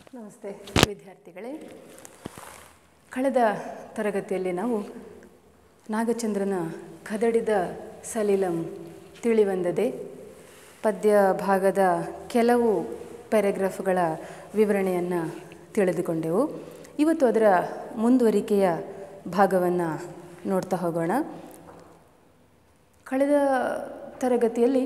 ನಮಸ್ತೆ ವಿದ್ಯಾರ್ಥಿಗಳೇ ಕಳೆದ ತರಗತಿಯಲ್ಲಿ ನಾವು ನಾಗಚಂದ್ರನ ಕದಡಿದ ಸಲಿಲಂ ತಿಳಿವಂದದೆ ಪದ್ಯ ಭಾಗದ ಕೆಲವು ಪ್ಯಾರಾಗ್ರಾಫ್ಗಳ ವಿವರಣೆಯನ್ನು ತಿಳಿದುಕೊಂಡೆವು ಇವತ್ತು ಅದರ ಮುಂದುವರಿಕೆಯ ಭಾಗವನ್ನು ನೋಡ್ತಾ ಹೋಗೋಣ ಕಳೆದ ತರಗತಿಯಲ್ಲಿ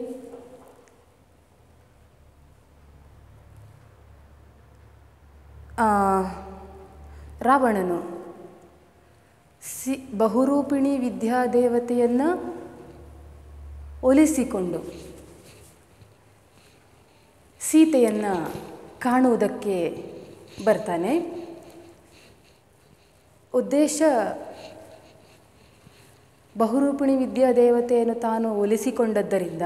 ಆ, ರಾವಣನು ಸಿ ಬಹುರೂಪಿಣಿ ವಿದ್ಯಾದೇವತೆಯನ್ನು ಒಲಿಸಿಕೊಂಡು ಸೀತೆಯನ್ನು ಕಾಣುವುದಕ್ಕೆ ಬರ್ತಾನೆ ಉದ್ದೇಶ ಬಹುರೂಪಿಣಿ ವಿದ್ಯಾದೇವತೆಯನ್ನು ತಾನು ಒಲಿಸಿಕೊಂಡದ್ದರಿಂದ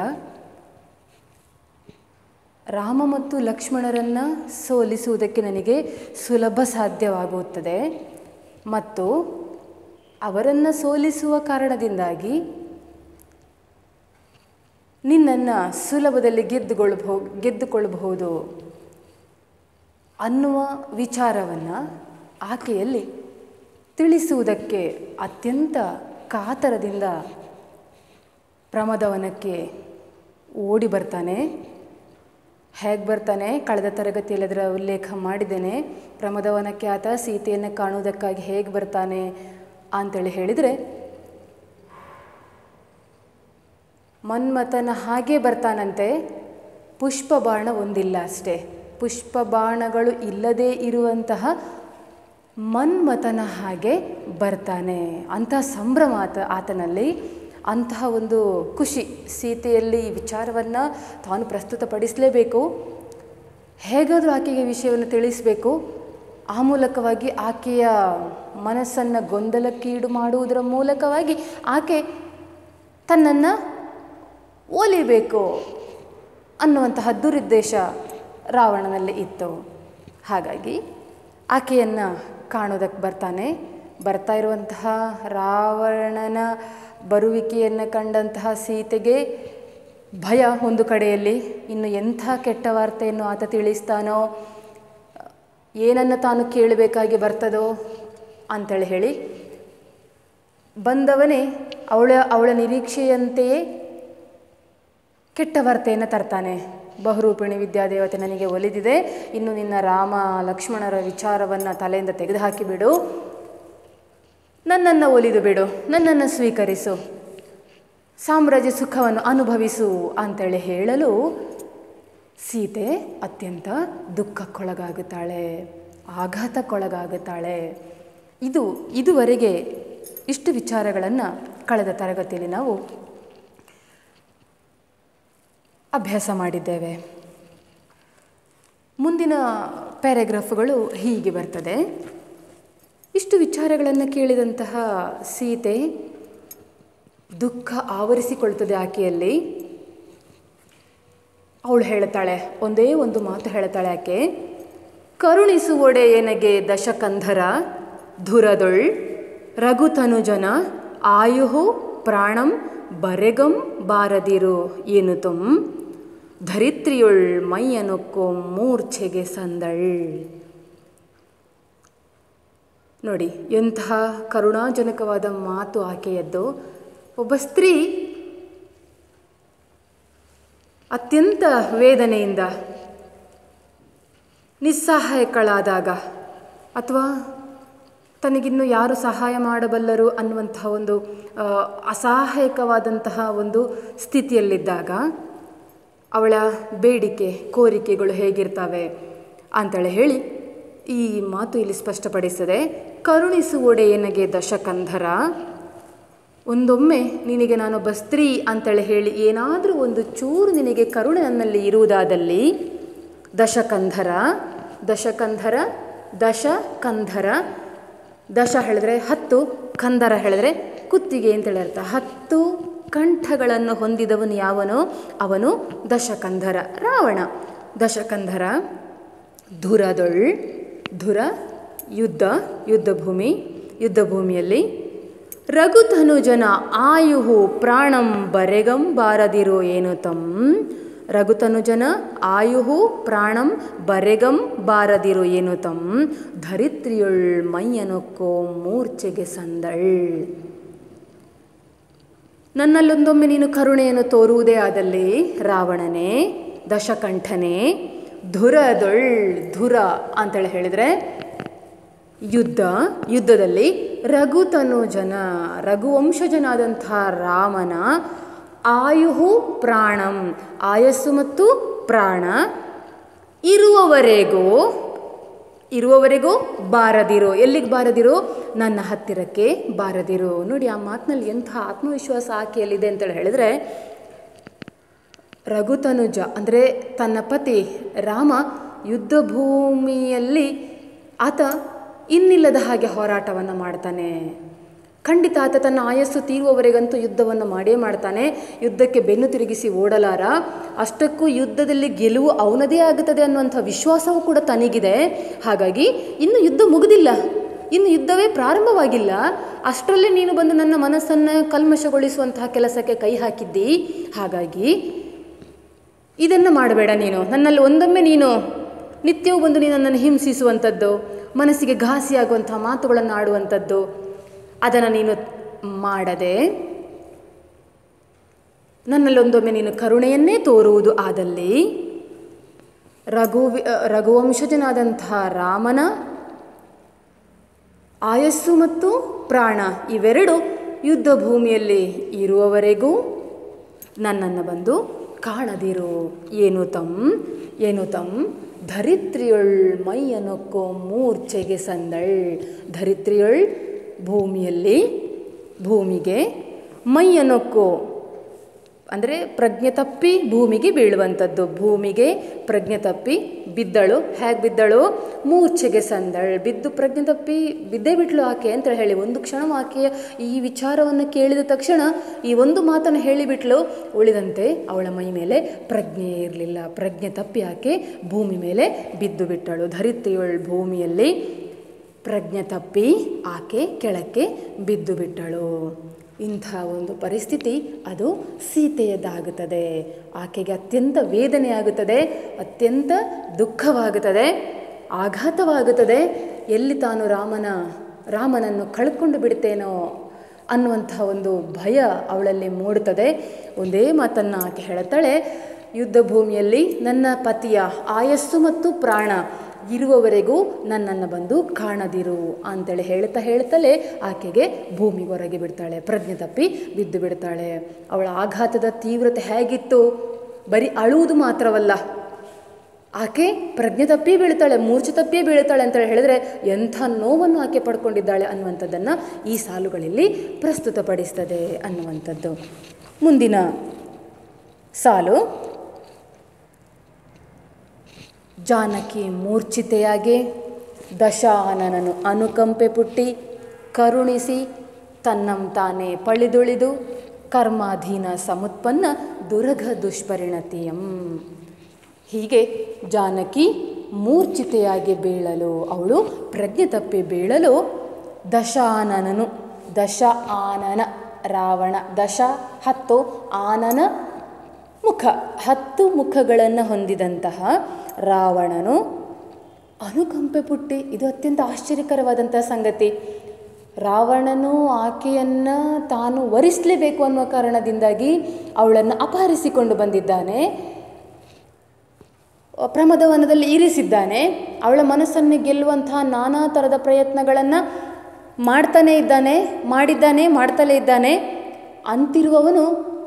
ರಾಮ ಮತ್ತು ಲಕ್ಷ್ಮಣರನ್ನು ಸೋಲಿಸುವುದಕ್ಕೆ ನನಗೆ ಸುಲಭ ಸಾಧ್ಯವಾಗುತ್ತದೆ ಮತ್ತು ಅವರನ್ನು ಸೋಲಿಸುವ ಕಾರಣದಿಂದಾಗಿ ನಿನ್ನನ್ನು ಸುಲಭದಲ್ಲಿ ಗೆದ್ದುಗೊಳ್ಬಹು ಗೆದ್ದುಕೊಳ್ಳಬಹುದು ಅನ್ನುವ ವಿಚಾರವನ್ನು ಆಕೆಯಲ್ಲಿ ತಿಳಿಸುವುದಕ್ಕೆ ಅತ್ಯಂತ ಕಾತರದಿಂದ ಪ್ರಮದವನಕ್ಕೆ ಓಡಿ ಬರ್ತಾನೆ ಹೇಗೆ ಬರ್ತಾನೆ ಕಳೆದ ತರಗತಿಯಲ್ಲಿ ಅದರ ಉಲ್ಲೇಖ ಮಾಡಿದ್ದೇನೆ ಪ್ರಮದವನಕ್ಕೆ ಆತ ಸೀತೆಯನ್ನು ಕಾಣುವುದಕ್ಕಾಗಿ ಹೇಗೆ ಬರ್ತಾನೆ ಅಂತೇಳಿ ಹೇಳಿದರೆ ಮನ್ಮಥನ ಹಾಗೆ ಬರ್ತಾನಂತೆ ಪುಷ್ಪ ಬಾಣ ಒಂದಿಲ್ಲ ಅಷ್ಟೇ ಪುಷ್ಪ ಬಾಣಗಳು ಇಲ್ಲದೇ ಇರುವಂತಹ ಮನ್ಮಥನ ಹಾಗೆ ಬರ್ತಾನೆ ಅಂತಹ ಸಂಭ್ರಮ ಆತ ಆತನಲ್ಲಿ ಅಂತಹ ಒಂದು ಖುಷಿ ಸೀತೆಯಲ್ಲಿ ಈ ವಿಚಾರವನ್ನು ತಾನು ಪ್ರಸ್ತುತಪಡಿಸಲೇಬೇಕು ಹೇಗಾದರೂ ಆಕೆಗೆ ವಿಷಯವನ್ನು ತಿಳಿಸಬೇಕು ಆ ಮೂಲಕವಾಗಿ ಆಕೆಯ ಮನಸ್ಸನ್ನು ಗೊಂದಲಕ್ಕೀಡು ಮಾಡುವುದರ ಮೂಲಕವಾಗಿ ಆಕೆ ತನ್ನನ್ನು ಒಲಿಬೇಕು ಅನ್ನುವಂತಹ ದುರುದ್ದೇಶ ರಾವಣನಲ್ಲಿ ಇತ್ತು ಹಾಗಾಗಿ ಆಕೆಯನ್ನು ಕಾಣೋದಕ್ಕೆ ಬರ್ತಾನೆ ಬರ್ತಾ ಇರುವಂತಹ ರಾವಣನ ಬರುವಿಕೆಯನ್ನು ಕಂಡಂತಹ ಸೀತೆಗೆ ಭಯ ಒಂದು ಕಡೆಯಲ್ಲಿ ಇನ್ನು ಎಂಥ ಕೆಟ್ಟ ವಾರ್ತೆಯನ್ನು ಆತ ತಿಳಿಸ್ತಾನೋ ಏನನ್ನು ತಾನು ಕೇಳಬೇಕಾಗಿ ಬರ್ತದೋ ಅಂತೇಳಿ ಹೇಳಿ ಬಂದವನೇ ಅವಳ ಅವಳ ನಿರೀಕ್ಷೆಯಂತೆಯೇ ಕೆಟ್ಟ ವಾರ್ತೆಯನ್ನು ತರ್ತಾನೆ ಬಹುರೂಪಿಣಿ ವಿದ್ಯಾದೇವತೆ ನನಗೆ ಒಲಿದಿದೆ ಇನ್ನು ನಿನ್ನ ರಾಮ ಲಕ್ಷ್ಮಣರ ವಿಚಾರವನ್ನು ತಲೆಯಿಂದ ತೆಗೆದುಹಾಕಿಬಿಡು ನನ್ನನ್ನು ಒಲಿದು ಬಿಡು ನನ್ನನ್ನು ಸ್ವೀಕರಿಸು ಸಾಮ್ರಾಜ್ಯ ಸುಖವನ್ನು ಅನುಭವಿಸು ಅಂತೇಳಿ ಹೇಳಲು ಸೀತೆ ಅತ್ಯಂತ ದುಃಖಕ್ಕೊಳಗಾಗುತ್ತಾಳೆ ಆಘಾತಕ್ಕೊಳಗಾಗುತ್ತಾಳೆ ಇದು ಇದುವರೆಗೆ ಇಷ್ಟು ವಿಚಾರಗಳನ್ನು ಕಳೆದ ತರಗತಿಯಲ್ಲಿ ನಾವು ಅಭ್ಯಾಸ ಮಾಡಿದ್ದೇವೆ ಮುಂದಿನ ಪ್ಯಾರಾಗ್ರಾಫ್ಗಳು ಹೀಗೆ ಬರ್ತದೆ ಇಷ್ಟು ವಿಚಾರಗಳನ್ನು ಕೇಳಿದಂತಹ ಸೀತೆ ದುಃಖ ಆವರಿಸಿಕೊಳ್ತದೆ ಆಕೆಯಲ್ಲಿ ಅವಳು ಹೇಳ್ತಾಳೆ ಒಂದೇ ಒಂದು ಮಾತು ಹೇಳ್ತಾಳೆ ಆಕೆ ಕರುಣಿಸುವೊಡೆ ಎನಗೆ ದಶಕಂಧರ ಧುರದೊಳ್ ರಘುತನುಜನ ಆಯುಹು ಪ್ರಾಣಂ ಬರೆಗಂ ಬಾರದಿರು ಏನು ತುಂ ಧರಿತ್ರಿಯೊಳ್ ಮೈಯನುಕ್ಕೋ ಮೂರ್ಛೆಗೆ ಸಂದಳ್ ನೋಡಿ ಎಂತಹ ಕರುಣಾಜನಕವಾದ ಮಾತು ಆಕೆಯದ್ದು ಒಬ್ಬ ಸ್ತ್ರೀ ಅತ್ಯಂತ ವೇದನೆಯಿಂದ ನಿಸ್ಸಹಾಯಕಳಾದಾಗ ಅಥವಾ ತನಗಿನ್ನು ಯಾರು ಸಹಾಯ ಮಾಡಬಲ್ಲರು ಅನ್ನುವಂತಹ ಒಂದು ಆ, ಅಸಹಾಯಕವಾದಂತಹ ಒಂದು ಸ್ಥಿತಿಯಲ್ಲಿದ್ದಾಗ ಅವಳ ಬೇಡಿಕೆ ಕೋರಿಕೆಗಳು ಹೇಗಿರ್ತವೆ ಅಂತೇಳಿ ಹೇಳಿ ಈ ಮಾತು ಇಲ್ಲಿ ಸ್ಪಷ್ಟಪಡಿಸದೆ ಕರುಣಿಸುವೊಡೆಯನಗೆ ದಶಕಂಧರ ಒಂದೊಮ್ಮೆ ನಿನಗೆ ನಾನೊಬ್ಬ ಸ್ತ್ರೀ ಅಂತೇಳಿ ಹೇಳಿ ಏನಾದರೂ ಒಂದು ಚೂರು ನಿನಗೆ ಕರುಣೆ ನನ್ನಲ್ಲಿ ಇರುವುದಾದಲ್ಲಿ ದಶಕಂಧರ ದಶಕಂಧರ ದಶಕಂಧರ ದಶ ಹೇಳಿದ್ರೆ ಹತ್ತು ಕಂದರ ಹೇಳಿದ್ರೆ ಕುತ್ತಿಗೆ ಅಂತೇಳಿ ಅರ್ಥ ಹತ್ತು ಕಂಠಗಳನ್ನು ಹೊಂದಿದವನು ಯಾವನೋ ಅವನು ದಶಕಂಧರ ರಾವಣ ದಶಕಂಧರ ಧುರದೊಳ್ ಧುರ ಯುದ್ಧ ಯುದ್ಧ ಭೂಮಿ ಯುದ್ಧ ಭೂಮಿಯಲ್ಲಿ ರಘುಧನುಜನ ಆಯುಹು ಪ್ರಾಣಂ ಬರೆಗಂ ಬಾರದಿರೋ ಏನು ತಂ ರಘುತನುಜನ ಆಯುಹು ಪ್ರಾಣಂ ಬರೆಗಂ ಬಾರದಿರು ಏನು ತಂ ಧರಿತ್ರಿಯೊಳ್ ಮೈಯನೊಕ್ಕೋ ಮೂರ್ಛೆಗೆ ಸಂದಳ್ ನನ್ನಲ್ಲೊಂದೊಮ್ಮೆ ನೀನು ಕರುಣೆಯನ್ನು ತೋರುವುದೇ ಆದಲ್ಲಿ ರಾವಣನೇ ದಶಕಂಠನೇ ಧುರದೊಳ್ ಧುರ ಅಂತೇಳಿ ಹೇಳಿದರೆ ಯುದ್ಧ ಯುದ್ಧದಲ್ಲಿ ರಘುತನುಜನ ರಘುವಂಶಜನಾದಂಥ ರಾಮನ ಆಯುಹು ಪ್ರಾಣಂ ಆಯಸ್ಸು ಮತ್ತು ಪ್ರಾಣ ಇರುವವರೆಗೂ ಇರುವವರೆಗೂ ಬಾರದಿರು ಎಲ್ಲಿಗೆ ಬಾರದಿರು ನನ್ನ ಹತ್ತಿರಕ್ಕೆ ಬಾರದಿರು ನೋಡಿ ಆ ಮಾತಿನಲ್ಲಿ ಎಂಥ ಆತ್ಮವಿಶ್ವಾಸ ಆಕೆಯಲ್ಲಿದೆ ಅಂತೇಳಿ ಹೇಳಿದ್ರೆ ರಘುತನುಜ ಅಂದರೆ ತನ್ನ ಪತಿ ರಾಮ ಯುದ್ಧ ಭೂಮಿಯಲ್ಲಿ ಆತ ಇನ್ನಿಲ್ಲದ ಹಾಗೆ ಹೋರಾಟವನ್ನು ಮಾಡ್ತಾನೆ ಖಂಡಿತ ಆತ ತನ್ನ ಆಯಸ್ಸು ತೀರುವವರೆಗಂತೂ ಯುದ್ಧವನ್ನು ಮಾಡೇ ಮಾಡ್ತಾನೆ ಯುದ್ಧಕ್ಕೆ ಬೆನ್ನು ತಿರುಗಿಸಿ ಓಡಲಾರ ಅಷ್ಟಕ್ಕೂ ಯುದ್ಧದಲ್ಲಿ ಗೆಲುವು ಅವನದೇ ಆಗುತ್ತದೆ ಅನ್ನುವಂಥ ವಿಶ್ವಾಸವೂ ಕೂಡ ತನಗಿದೆ ಹಾಗಾಗಿ ಇನ್ನು ಯುದ್ಧ ಮುಗಿದಿಲ್ಲ ಇನ್ನು ಯುದ್ಧವೇ ಪ್ರಾರಂಭವಾಗಿಲ್ಲ ಅಷ್ಟರಲ್ಲಿ ನೀನು ಬಂದು ನನ್ನ ಮನಸ್ಸನ್ನು ಕಲ್ಮಶಗೊಳಿಸುವಂತಹ ಕೆಲಸಕ್ಕೆ ಕೈ ಹಾಕಿದ್ದಿ ಹಾಗಾಗಿ ಇದನ್ನು ಮಾಡಬೇಡ ನೀನು ನನ್ನಲ್ಲಿ ಒಂದೊಮ್ಮೆ ನೀನು ನಿತ್ಯವೂ ಬಂದು ನೀನು ನನ್ನನ್ನು ಹಿಂಸಿಸುವಂಥದ್ದು ಮನಸ್ಸಿಗೆ ಘಾಸಿಯಾಗುವಂಥ ಮಾತುಗಳನ್ನು ಆಡುವಂಥದ್ದು ಅದನ್ನು ನೀನು ಮಾಡದೆ ನನ್ನಲ್ಲೊಂದೊಮ್ಮೆ ನೀನು ಕರುಣೆಯನ್ನೇ ತೋರುವುದು ಆದಲ್ಲಿ ರಘು ರಘುವಂಶಜನಾದಂತಹ ರಾಮನ ಆಯಸ್ಸು ಮತ್ತು ಪ್ರಾಣ ಇವೆರಡು ಯುದ್ಧ ಭೂಮಿಯಲ್ಲಿ ಇರುವವರೆಗೂ ನನ್ನನ್ನು ಬಂದು ಕಾಣದಿರು ಏನು ತಂ ಏನು ತಂ ಧರಿತ್ರಿಯೊಳ್ ಮೈಯನೊಕ್ಕೋ ಮೂರ್ಛೆಗೆ ಸಂದಳ್ ಧರಿತ್ರಿಯೊಳ್ ಭೂಮಿಯಲ್ಲಿ ಭೂಮಿಗೆ ಮೈಯನೊಕ್ಕೋ ಅಂದರೆ ಪ್ರಜ್ಞೆ ತಪ್ಪಿ ಭೂಮಿಗೆ ಬೀಳುವಂಥದ್ದು ಭೂಮಿಗೆ ಪ್ರಜ್ಞೆ ತಪ್ಪಿ ಬಿದ್ದಳು ಹೇಗೆ ಬಿದ್ದಳು ಮೂರ್ಛೆಗೆ ಸಂದಳ್ ಬಿದ್ದು ಪ್ರಜ್ಞೆ ತಪ್ಪಿ ಬಿದ್ದೇ ಬಿಟ್ಲು ಆಕೆ ಅಂತ ಹೇಳಿ ಒಂದು ಕ್ಷಣ ಆಕೆಯ ಈ ವಿಚಾರವನ್ನು ಕೇಳಿದ ತಕ್ಷಣ ಈ ಒಂದು ಮಾತನ್ನು ಹೇಳಿಬಿಟ್ಲು ಉಳಿದಂತೆ ಅವಳ ಮೈ ಮೇಲೆ ಪ್ರಜ್ಞೆ ಇರಲಿಲ್ಲ ಪ್ರಜ್ಞೆ ತಪ್ಪಿ ಆಕೆ ಭೂಮಿ ಮೇಲೆ ಬಿದ್ದು ಬಿಟ್ಟಳು ಧರಿತ್ರಿಯೊಳ್ ಭೂಮಿಯಲ್ಲಿ ಪ್ರಜ್ಞೆ ತಪ್ಪಿ ಆಕೆ ಕೆಳಕ್ಕೆ ಬಿದ್ದು ಬಿಟ್ಟಳು ಇಂಥ ಒಂದು ಪರಿಸ್ಥಿತಿ ಅದು ಸೀತೆಯದ್ದಾಗುತ್ತದೆ ಆಕೆಗೆ ಅತ್ಯಂತ ವೇದನೆ ಆಗುತ್ತದೆ ಅತ್ಯಂತ ದುಃಖವಾಗುತ್ತದೆ ಆಘಾತವಾಗುತ್ತದೆ ಎಲ್ಲಿ ತಾನು ರಾಮನ ರಾಮನನ್ನು ಕಳ್ಕೊಂಡು ಬಿಡ್ತೇನೋ ಅನ್ನುವಂಥ ಒಂದು ಭಯ ಅವಳಲ್ಲಿ ಮೂಡುತ್ತದೆ ಒಂದೇ ಮಾತನ್ನು ಆಕೆ ಹೇಳುತ್ತಾಳೆ ಯುದ್ಧ ಭೂಮಿಯಲ್ಲಿ ನನ್ನ ಪತಿಯ ಆಯಸ್ಸು ಮತ್ತು ಪ್ರಾಣ ಇರುವವರೆಗೂ ನನ್ನನ್ನು ಬಂದು ಕಾಣದಿರು ಅಂತೇಳಿ ಹೇಳ್ತಾ ಹೇಳ್ತಲೇ ಆಕೆಗೆ ಭೂಮಿಗೆ ಹೊರಗೆ ಬಿಡ್ತಾಳೆ ಪ್ರಜ್ಞೆ ತಪ್ಪಿ ಬಿದ್ದು ಬಿಡ್ತಾಳೆ ಅವಳ ಆಘಾತದ ತೀವ್ರತೆ ಹೇಗಿತ್ತು ಬರೀ ಅಳುವುದು ಮಾತ್ರವಲ್ಲ ಆಕೆ ಪ್ರಜ್ಞೆ ತಪ್ಪಿ ಬೀಳ್ತಾಳೆ ಮೂರ್ಛೆ ತಪ್ಪಿ ಬೀಳ್ತಾಳೆ ಅಂತ ಹೇಳಿದ್ರೆ ಎಂಥ ನೋವನ್ನು ಆಕೆ ಪಡ್ಕೊಂಡಿದ್ದಾಳೆ ಅನ್ನುವಂಥದ್ದನ್ನು ಈ ಸಾಲುಗಳಲ್ಲಿ ಪ್ರಸ್ತುತಪಡಿಸ್ತದೆ ಅನ್ನುವಂಥದ್ದು ಮುಂದಿನ ಸಾಲು ಜಾನಕಿ ಮೂರ್ಛಿತೆಯಾಗಿ ದಶಾನನನು ಅನುಕಂಪೆ ಪುಟ್ಟಿ ಕರುಣಿಸಿ ತನ್ನಂ ತಾನೇ ಪಳಿದುಳಿದು ಕರ್ಮಾಧೀನ ಸಮುತ್ಪನ್ನ ದುರಘ ದುಷ್ಪರಿಣತಿಯಂ ಹೀಗೆ ಜಾನಕಿ ಮೂರ್ಛಿತೆಯಾಗಿ ಬೀಳಲು ಅವಳು ಪ್ರಜ್ಞೆ ತಪ್ಪಿ ಬೀಳಲು ದಶಾನನನು ದಶ ಆನನ ರಾವಣ ದಶ ಹತ್ತು ಆನನ ಮುಖ ಹತ್ತು ಮುಖಗಳನ್ನು ಹೊಂದಿದಂತಹ ರಾವಣನು ಅನುಕಂಪೆ ಪುಟ್ಟಿ ಇದು ಅತ್ಯಂತ ಆಶ್ಚರ್ಯಕರವಾದಂತಹ ಸಂಗತಿ ರಾವಣನು ಆಕೆಯನ್ನು ತಾನು ವರಿಸಲೇಬೇಕು ಅನ್ನುವ ಕಾರಣದಿಂದಾಗಿ ಅವಳನ್ನು ಅಪಹರಿಸಿಕೊಂಡು ಬಂದಿದ್ದಾನೆ ಪ್ರಮದವನದಲ್ಲಿ ಇರಿಸಿದ್ದಾನೆ ಅವಳ ಮನಸ್ಸನ್ನು ಗೆಲ್ಲುವಂತಹ ನಾನಾ ಥರದ ಪ್ರಯತ್ನಗಳನ್ನು ಮಾಡ್ತಾನೇ ಇದ್ದಾನೆ ಮಾಡಿದ್ದಾನೆ ಮಾಡ್ತಲೇ ಇದ್ದಾನೆ ಅಂತಿರುವವನು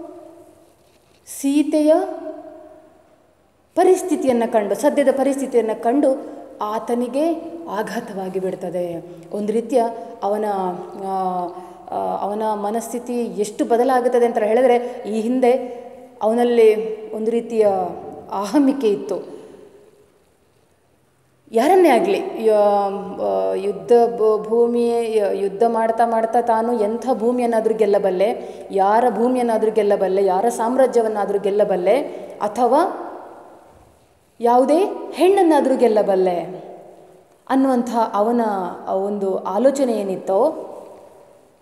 ಸೀತೆಯ ಪರಿಸ್ಥಿತಿಯನ್ನು ಕಂಡು ಸದ್ಯದ ಪರಿಸ್ಥಿತಿಯನ್ನು ಕಂಡು ಆತನಿಗೆ ಆಘಾತವಾಗಿ ಬಿಡ್ತದೆ ಒಂದು ರೀತಿಯ ಅವನ ಆ, ಆ, ಅವನ ಮನಸ್ಥಿತಿ ಎಷ್ಟು ಬದಲಾಗುತ್ತದೆ ಅಂತ ಹೇಳಿದರೆ ಈ ಹಿಂದೆ ಅವನಲ್ಲಿ ಒಂದು ರೀತಿಯ ಅಹಮಿಕೆ ಇತ್ತು ಯಾರನ್ನೇ ಆಗಲಿ ಯುದ್ಧ ಭೂ- ಭೂಮಿ ಯ- ಯುದ್ಧ ಮಾಡ್ತಾ ಮಾಡ್ತಾ ತಾನು ಎಂಥ ಭೂಮಿಯನ್ನಾದರೂ ಗೆಲ್ಲಬಲ್ಲೆ ಯಾರ ಭೂಮಿಯನ್ನಾದರೂ ಗೆಲ್ಲಬಲ್ಲೆ ಯಾರ ಸಾಮ್ರಾಜ್ಯವನ್ನಾದರೂ ಗೆಲ್ಲಬಲ್ಲೆ ಅಥವಾ ಯಾವುದೇ ಹೆಣ್ಣನ್ನಾದರೂ ಗೆಲ್ಲಬಲ್ಲೆ ಅನ್ನುವಂಥ ಅವನ ಆ ಒಂದು ಆಲೋಚನೆ ಏನಿತ್ತೋ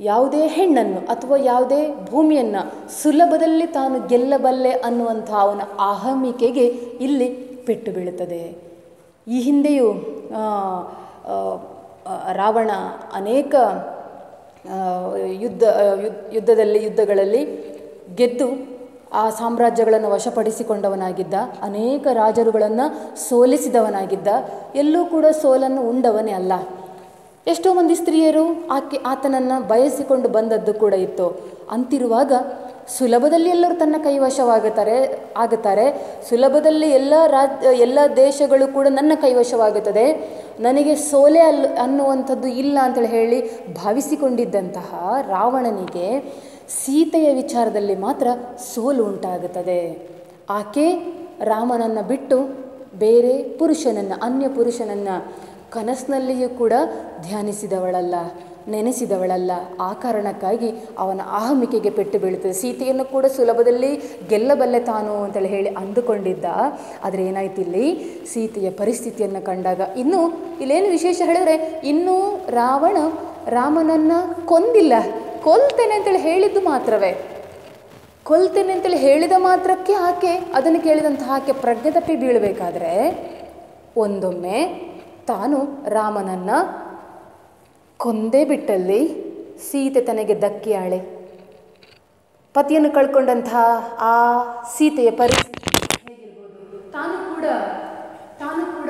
ಯಾವುದೇ ಹೆಣ್ಣನ್ನು ಅಥವಾ ಯಾವುದೇ ಭೂಮಿಯನ್ನು ಸುಲಭದಲ್ಲಿ ತಾನು ಗೆಲ್ಲಬಲ್ಲೆ ಅನ್ನುವಂಥ ಅವನ ಅಹಮಿಕೆಗೆ ಇಲ್ಲಿ ಪೆಟ್ಟು ಬೀಳುತ್ತದೆ ಈ ಹಿಂದೆಯೂ ಆ, ಆ, ಆ, ರಾವಣ ಅನೇಕ ಆ, ಯುದ್ಧ ಆ, ಯುದ್- ಯುದ್ಧದಲ್ಲಿ ಯುದ್ಧಗಳಲ್ಲಿ ಗೆದ್ದು ಆ ಸಾಮ್ರಾಜ್ಯಗಳನ್ನು ವಶಪಡಿಸಿಕೊಂಡವನಾಗಿದ್ದ ಅನೇಕ ರಾಜರುಗಳನ್ನು ಸೋಲಿಸಿದವನಾಗಿದ್ದ ಎಲ್ಲೂ ಕೂಡ ಸೋಲನ್ನು ಉಂಡವನೇ ಅಲ್ಲ ಎಷ್ಟೋ ಮಂದಿ ಸ್ತ್ರೀಯರು ಆಕೆ ಆತನನ್ನು ಬಯಸಿಕೊಂಡು ಬಂದದ್ದು ಕೂಡ ಇತ್ತು ಅಂತಿರುವಾಗ ಸುಲಭದಲ್ಲಿ ಎಲ್ಲರೂ ತನ್ನ ಕೈವಶವಾಗುತ್ತಾರೆ ಆಗುತ್ತಾರೆ ಸುಲಭದಲ್ಲಿ ಎಲ್ಲ ರಾಜ್ ಎಲ್ಲ ದೇಶಗಳು ಕೂಡ ನನ್ನ ಕೈವಶವಾಗುತ್ತದೆ ನನಗೆ ಸೋಲೆ ಅಲ್ ಅನ್ನುವಂಥದ್ದು ಇಲ್ಲ ಅಂತೇಳಿ ಹೇಳಿ ಭಾವಿಸಿಕೊಂಡಿದ್ದಂತಹ ರಾವಣನಿಗೆ ಸೀತೆಯ ವಿಚಾರದಲ್ಲಿ ಮಾತ್ರ ಸೋಲು ಉಂಟಾಗುತ್ತದೆ ಆಕೆ ರಾಮನನ್ನು ಬಿಟ್ಟು ಬೇರೆ ಪುರುಷನನ್ನು ಅನ್ಯ ಪುರುಷನನ್ನು ಕನಸಿನಲ್ಲಿಯೂ ಕೂಡ ಧ್ಯಾನಿಸಿದವಳಲ್ಲ ನೆನೆಸಿದವಳಲ್ಲ ಆ ಕಾರಣಕ್ಕಾಗಿ ಅವನ ಅಹಮಿಕೆಗೆ ಪೆಟ್ಟು ಬೀಳುತ್ತದೆ ಸೀತೆಯನ್ನು ಕೂಡ ಸುಲಭದಲ್ಲಿ ಗೆಲ್ಲಬಲ್ಲೆ ತಾನು ಅಂತೇಳಿ ಹೇಳಿ ಅಂದುಕೊಂಡಿದ್ದ ಆದರೆ ಏನಾಯ್ತು ಇಲ್ಲಿ ಸೀತೆಯ ಪರಿಸ್ಥಿತಿಯನ್ನು ಕಂಡಾಗ ಇನ್ನು ಇಲ್ಲೇನು ವಿಶೇಷ ಹೇಳಿದ್ರೆ ಇನ್ನೂ ರಾವಣ ರಾಮನನ್ನು ಕೊಂದಿಲ್ಲ ಕೊಲ್ತೇನೆ ಅಂತೇಳಿ ಹೇಳಿದ್ದು ಮಾತ್ರವೇ ಕೊಲ್ತೇನೆ ಅಂತೇಳಿ ಹೇಳಿದ ಮಾತ್ರಕ್ಕೆ ಆಕೆ ಅದನ್ನು ಕೇಳಿದಂತಹ ಆಕೆ ಪ್ರಜ್ಞೆ ತಪ್ಪಿ ಬೀಳಬೇಕಾದ್ರೆ ಒಂದೊಮ್ಮೆ ತಾನು ರಾಮನನ್ನು ಕೊಂದೇ ಬಿಟ್ಟಲ್ಲಿ ಸೀತೆ ತನಗೆ ದಕ್ಕಿಯಾಳೆ ಪತಿಯನ್ನು ಕಳ್ಕೊಂಡಂತಹ ಆ ಸೀತೆಯ ಪರಿಸ್ಥಿತಿ ಹೇಗಿರ್ಬೋದು? ತಾನು ಕೂಡ ತಾನು ಕೂಡ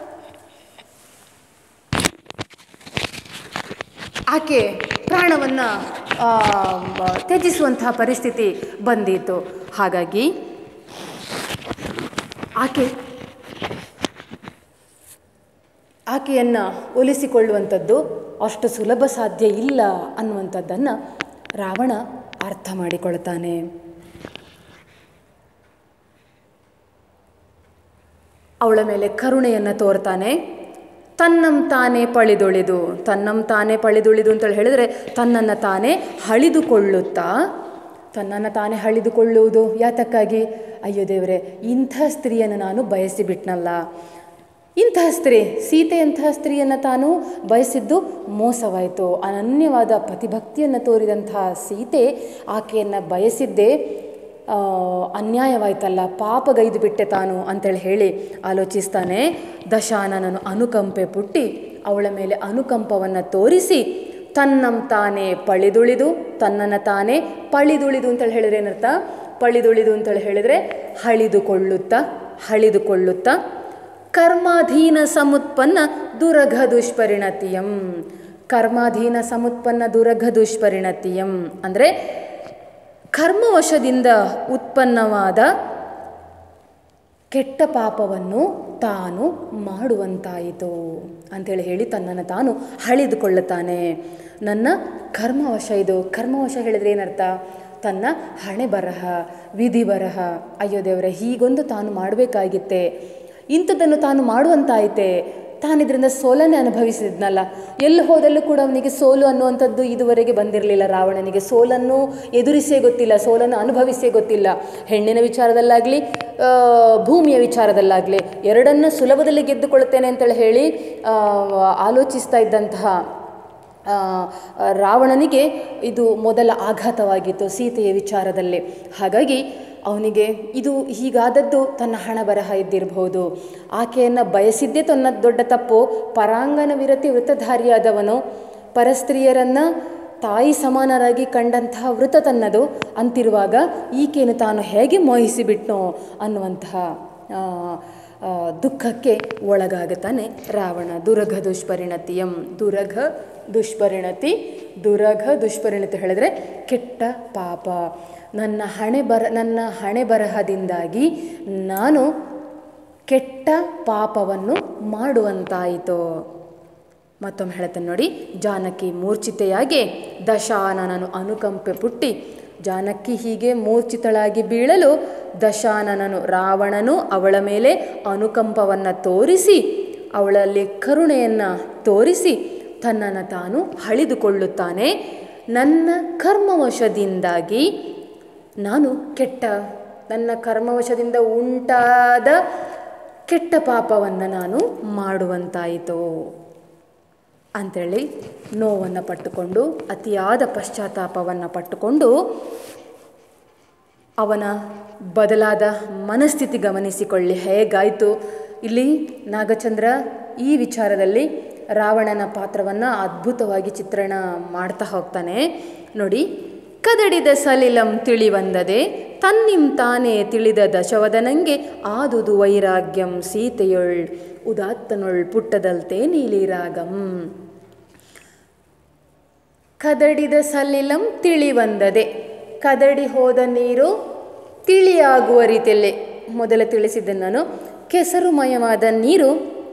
ಆಕೆ ಪ್ರಾಣವನ್ನು ತ್ಯಜಿಸುವಂತಹ ಪರಿಸ್ಥಿತಿ ಬಂದಿತ್ತು ಹಾಗಾಗಿ ಆಕೆ ಆಕೆಯನ್ನು ಒಲಿಸಿಕೊಳ್ಳುವಂಥದ್ದು ಅಷ್ಟು ಸುಲಭ ಸಾಧ್ಯ ಇಲ್ಲ ಅನ್ನುವಂಥದ್ದನ್ನು ರಾವಣ ಅರ್ಥ ಮಾಡಿಕೊಳ್ತಾನೆ ಅವಳ ಮೇಲೆ ಕರುಣೆಯನ್ನು ತೋರ್ತಾನೆ ತನ್ನಂ ತಾನೇ ಪಳಿದುಳಿದು ತನ್ನಂ ತಾನೇ ಪಳಿದುಳಿದು ಅಂತೇಳಿ ಹೇಳಿದರೆ ತನ್ನನ್ನು ತಾನೇ ಹಳಿದುಕೊಳ್ಳುತ್ತಾ ತನ್ನನ್ನು ತಾನೇ ಹಳಿದುಕೊಳ್ಳುವುದು ಯಾತಕ್ಕಾಗಿ ಅಯ್ಯೋ ದೇವರೇ ಇಂಥ ಸ್ತ್ರೀಯನ್ನು ನಾನು ಬಯಸಿಬಿಟ್ನಲ್ಲ ಇಂತಹ ಸ್ತ್ರೀ ಸೀತೆಯಂತಹ ಸ್ತ್ರೀಯನ್ನು ತಾನು ಬಯಸಿದ್ದು ಮೋಸವಾಯಿತು ಅನನ್ಯವಾದ ಪತಿಭಕ್ತಿಯನ್ನು ತೋರಿದಂತಹ ಸೀತೆ ಆಕೆಯನ್ನು ಬಯಸಿದ್ದೇ ಆ, ಅನ್ಯಾಯವಾಯ್ತಲ್ಲ ಪಾಪಗೈದು ಬಿಟ್ಟೆ ತಾನು ಅಂತೇಳಿ ಹೇಳಿ ಆಲೋಚಿಸ್ತಾನೆ ದಶಾನನನು ಅನುಕಂಪೆ ಪುಟ್ಟಿ ಅವಳ ಮೇಲೆ ಅನುಕಂಪವನ್ನು ತೋರಿಸಿ ತನ್ನಂ ತಾನೇ ಪಳಿದುಳಿದು ತನ್ನನ್ನು ತಾನೇ ಪಳಿದುಳಿದು ಅಂತೇಳಿ ಹೇಳಿದ್ರೆ ಏನರ್ಥ ಪಳಿದುಳಿದು ಅಂತೇಳಿ ಹೇಳಿದರೆ ಹಳಿದುಕೊಳ್ಳುತ್ತಾ ಹಳಿದುಕೊಳ್ಳುತ್ತಾ ಕರ್ಮಾಧೀನ ಸಮುತ್ಪನ್ನ ದುರಘ ದುಷ್ಪರಿಣತಿಯಂ ಕರ್ಮಾಧೀನ ಸಮುತ್ಪನ್ನ ದುರಘ ದುಷ್ಪರಿಣತಿಯಂ ಅಂದರೆ ಕರ್ಮವಶದಿಂದ ಉತ್ಪನ್ನವಾದ ಕೆಟ್ಟ ಪಾಪವನ್ನು ತಾನು ಮಾಡುವಂತಾಯಿತು ಅಂಥೇಳಿ ಹೇಳಿ ತನ್ನನ್ನು ತಾನು ಹಳಿದುಕೊಳ್ಳುತ್ತಾನೆ ನನ್ನ ಕರ್ಮವಶ ಇದು ಕರ್ಮವಶ ಹೇಳಿದ್ರೆ ಏನರ್ಥ ತನ್ನ ಹಣೆ ಬರಹ ವಿಧಿ ಬರಹ ಅಯ್ಯೋ ದೇವರೇ ಹೀಗೊಂದು ತಾನು ಮಾಡಬೇಕಾಗಿತ್ತೆ ಇಂಥದ್ದನ್ನು ತಾನು ಮಾಡುವಂತಾಯಿತೆ ತಾನಿದ್ರಿಂದ ಸೋಲನ್ನೇ ಅನುಭವಿಸಿದ್ನಲ್ಲ ಎಲ್ಲಿ ಹೋದಲ್ಲೂ ಕೂಡ ಅವನಿಗೆ ಸೋಲು ಅನ್ನುವಂಥದ್ದು ಇದುವರೆಗೆ ಬಂದಿರಲಿಲ್ಲ ರಾವಣನಿಗೆ ಸೋಲನ್ನು ಎದುರಿಸೇ ಗೊತ್ತಿಲ್ಲ ಸೋಲನ್ನು ಅನುಭವಿಸೇ ಗೊತ್ತಿಲ್ಲ ಹೆಣ್ಣಿನ ವಿಚಾರದಲ್ಲಾಗಲಿ ಆ, ಭೂಮಿಯ ವಿಚಾರದಲ್ಲಾಗಲಿ ಎರಡನ್ನು ಸುಲಭದಲ್ಲಿ ಗೆದ್ದುಕೊಳ್ಳುತ್ತೇನೆ ಅಂತೇಳಿ ಹೇಳಿ ಆ, ಆಲೋಚಿಸ್ತಾ ಇದ್ದಂತಹ ಆ, ರಾವಣನಿಗೆ ಇದು ಮೊದಲ ಆಘಾತವಾಗಿತ್ತು ಸೀತೆಯ ವಿಚಾರದಲ್ಲಿ ಹಾಗಾಗಿ ಅವನಿಗೆ ಇದು ಹೀಗಾದದ್ದು ತನ್ನ ಹಣ ಬರಹ ಇದ್ದಿರಬಹುದು ಆಕೆಯನ್ನು ಬಯಸಿದ್ದೇ ತನ್ನ ದೊಡ್ಡ ತಪ್ಪು ಪರಾಂಗಣ ವಿರತಿ ವೃತಧಾರಿಯಾದವನು ಪರಸ್ತ್ರೀಯರನ್ನು ತಾಯಿ ಸಮಾನರಾಗಿ ಕಂಡಂತಹ ವೃತ ತನ್ನದು ಅಂತಿರುವಾಗ ಈಕೆಯನ್ನು ತಾನು ಹೇಗೆ ಮೋಹಿಸಿಬಿಟ್ನೋ ಅನ್ನುವಂತಹ ಆ, ಆ, ದುಃಖಕ್ಕೆ ಒಳಗಾಗುತ್ತಾನೆ ರಾವಣ ದುರಘ ದುಷ್ಪರಿಣತಿಯಂ ದುರಘ ದುಷ್ಪರಿಣತಿ ದುರಘ ದುಷ್ಪರಿಣತಿ ಹೇಳಿದ್ರೆ ಕೆಟ್ಟ ಪಾಪ ನನ್ನ ಹಣೆ ಬರ ನನ್ನ ಹಣೆ ಬರಹದಿಂದಾಗಿ ನಾನು ಕೆಟ್ಟ ಪಾಪವನ್ನು ಮಾಡುವಂತಾಯಿತು ಮತ್ತೊಮ್ಮೆ ಹೇಳ್ತೇನೆ ನೋಡಿ ಜಾನಕಿ ಮೂರ್ಛಿತೆಯಾಗಿ ದಶಾನನನು ಅನುಕಂಪೆ ಪುಟ್ಟಿ ಜಾನಕಿ ಹೀಗೆ ಮೂರ್ಛಿತಳಾಗಿ ಬೀಳಲು ದಶಾನನನು ರಾವಣನು ಅವಳ ಮೇಲೆ ಅನುಕಂಪವನ್ನು ತೋರಿಸಿ ಅವಳಲ್ಲಿ ಕರುಣೆಯನ್ನು ತೋರಿಸಿ ತನ್ನನ್ನು ತಾನು ಹಳಿದುಕೊಳ್ಳುತ್ತಾನೆ ನನ್ನ ಕರ್ಮವಶದಿಂದಾಗಿ ನಾನು ಕೆಟ್ಟ ನನ್ನ ಕರ್ಮವಶದಿಂದ ಉಂಟಾದ ಕೆಟ್ಟ ಪಾಪವನ್ನು ನಾನು ಮಾಡುವಂತಾಯಿತು ಅಂಥೇಳಿ ನೋವನ್ನು ಪಟ್ಟುಕೊಂಡು ಅತಿಯಾದ ಪಶ್ಚಾತ್ತಾಪವನ್ನು ಪಟ್ಟುಕೊಂಡು ಅವನ ಬದಲಾದ ಮನಸ್ಥಿತಿ ಗಮನಿಸಿಕೊಳ್ಳಿ ಹೇಗಾಯಿತು ಇಲ್ಲಿ ನಾಗಚಂದ್ರ ಈ ವಿಚಾರದಲ್ಲಿ ರಾವಣನ ಪಾತ್ರವನ್ನು ಅದ್ಭುತವಾಗಿ ಚಿತ್ರಣ ಮಾಡ್ತಾ ಹೋಗ್ತಾನೆ ನೋಡಿ ಕದಡಿದ ಸಲಿಲಂ ತಿಳಿವಂದದೆ ತನ್ನಿಂ ತಾನೇ ತಿಳಿದ ದಶವದನಂಗೆ ಆದುದು ವೈರಾಗ್ಯಂ ಸೀತೆಯೊಳ್ ಉದಾತ್ತನೊಳ್ ಪುಟ್ಟದಲ್ತೆ ನೀಲಿರಾಗಂ ಕದಡಿದ ಸಲಿಲಂ ತಿಳಿವಂದದೆ ಕದಡಿ ಹೋದ ನೀರು ತಿಳಿಯಾಗುವ ರೀತಿಯಲ್ಲಿ ಮೊದಲ ತಿಳಿಸಿದ್ದೆ ನಾನು ಕೆಸರುಮಯವಾದ ನೀರು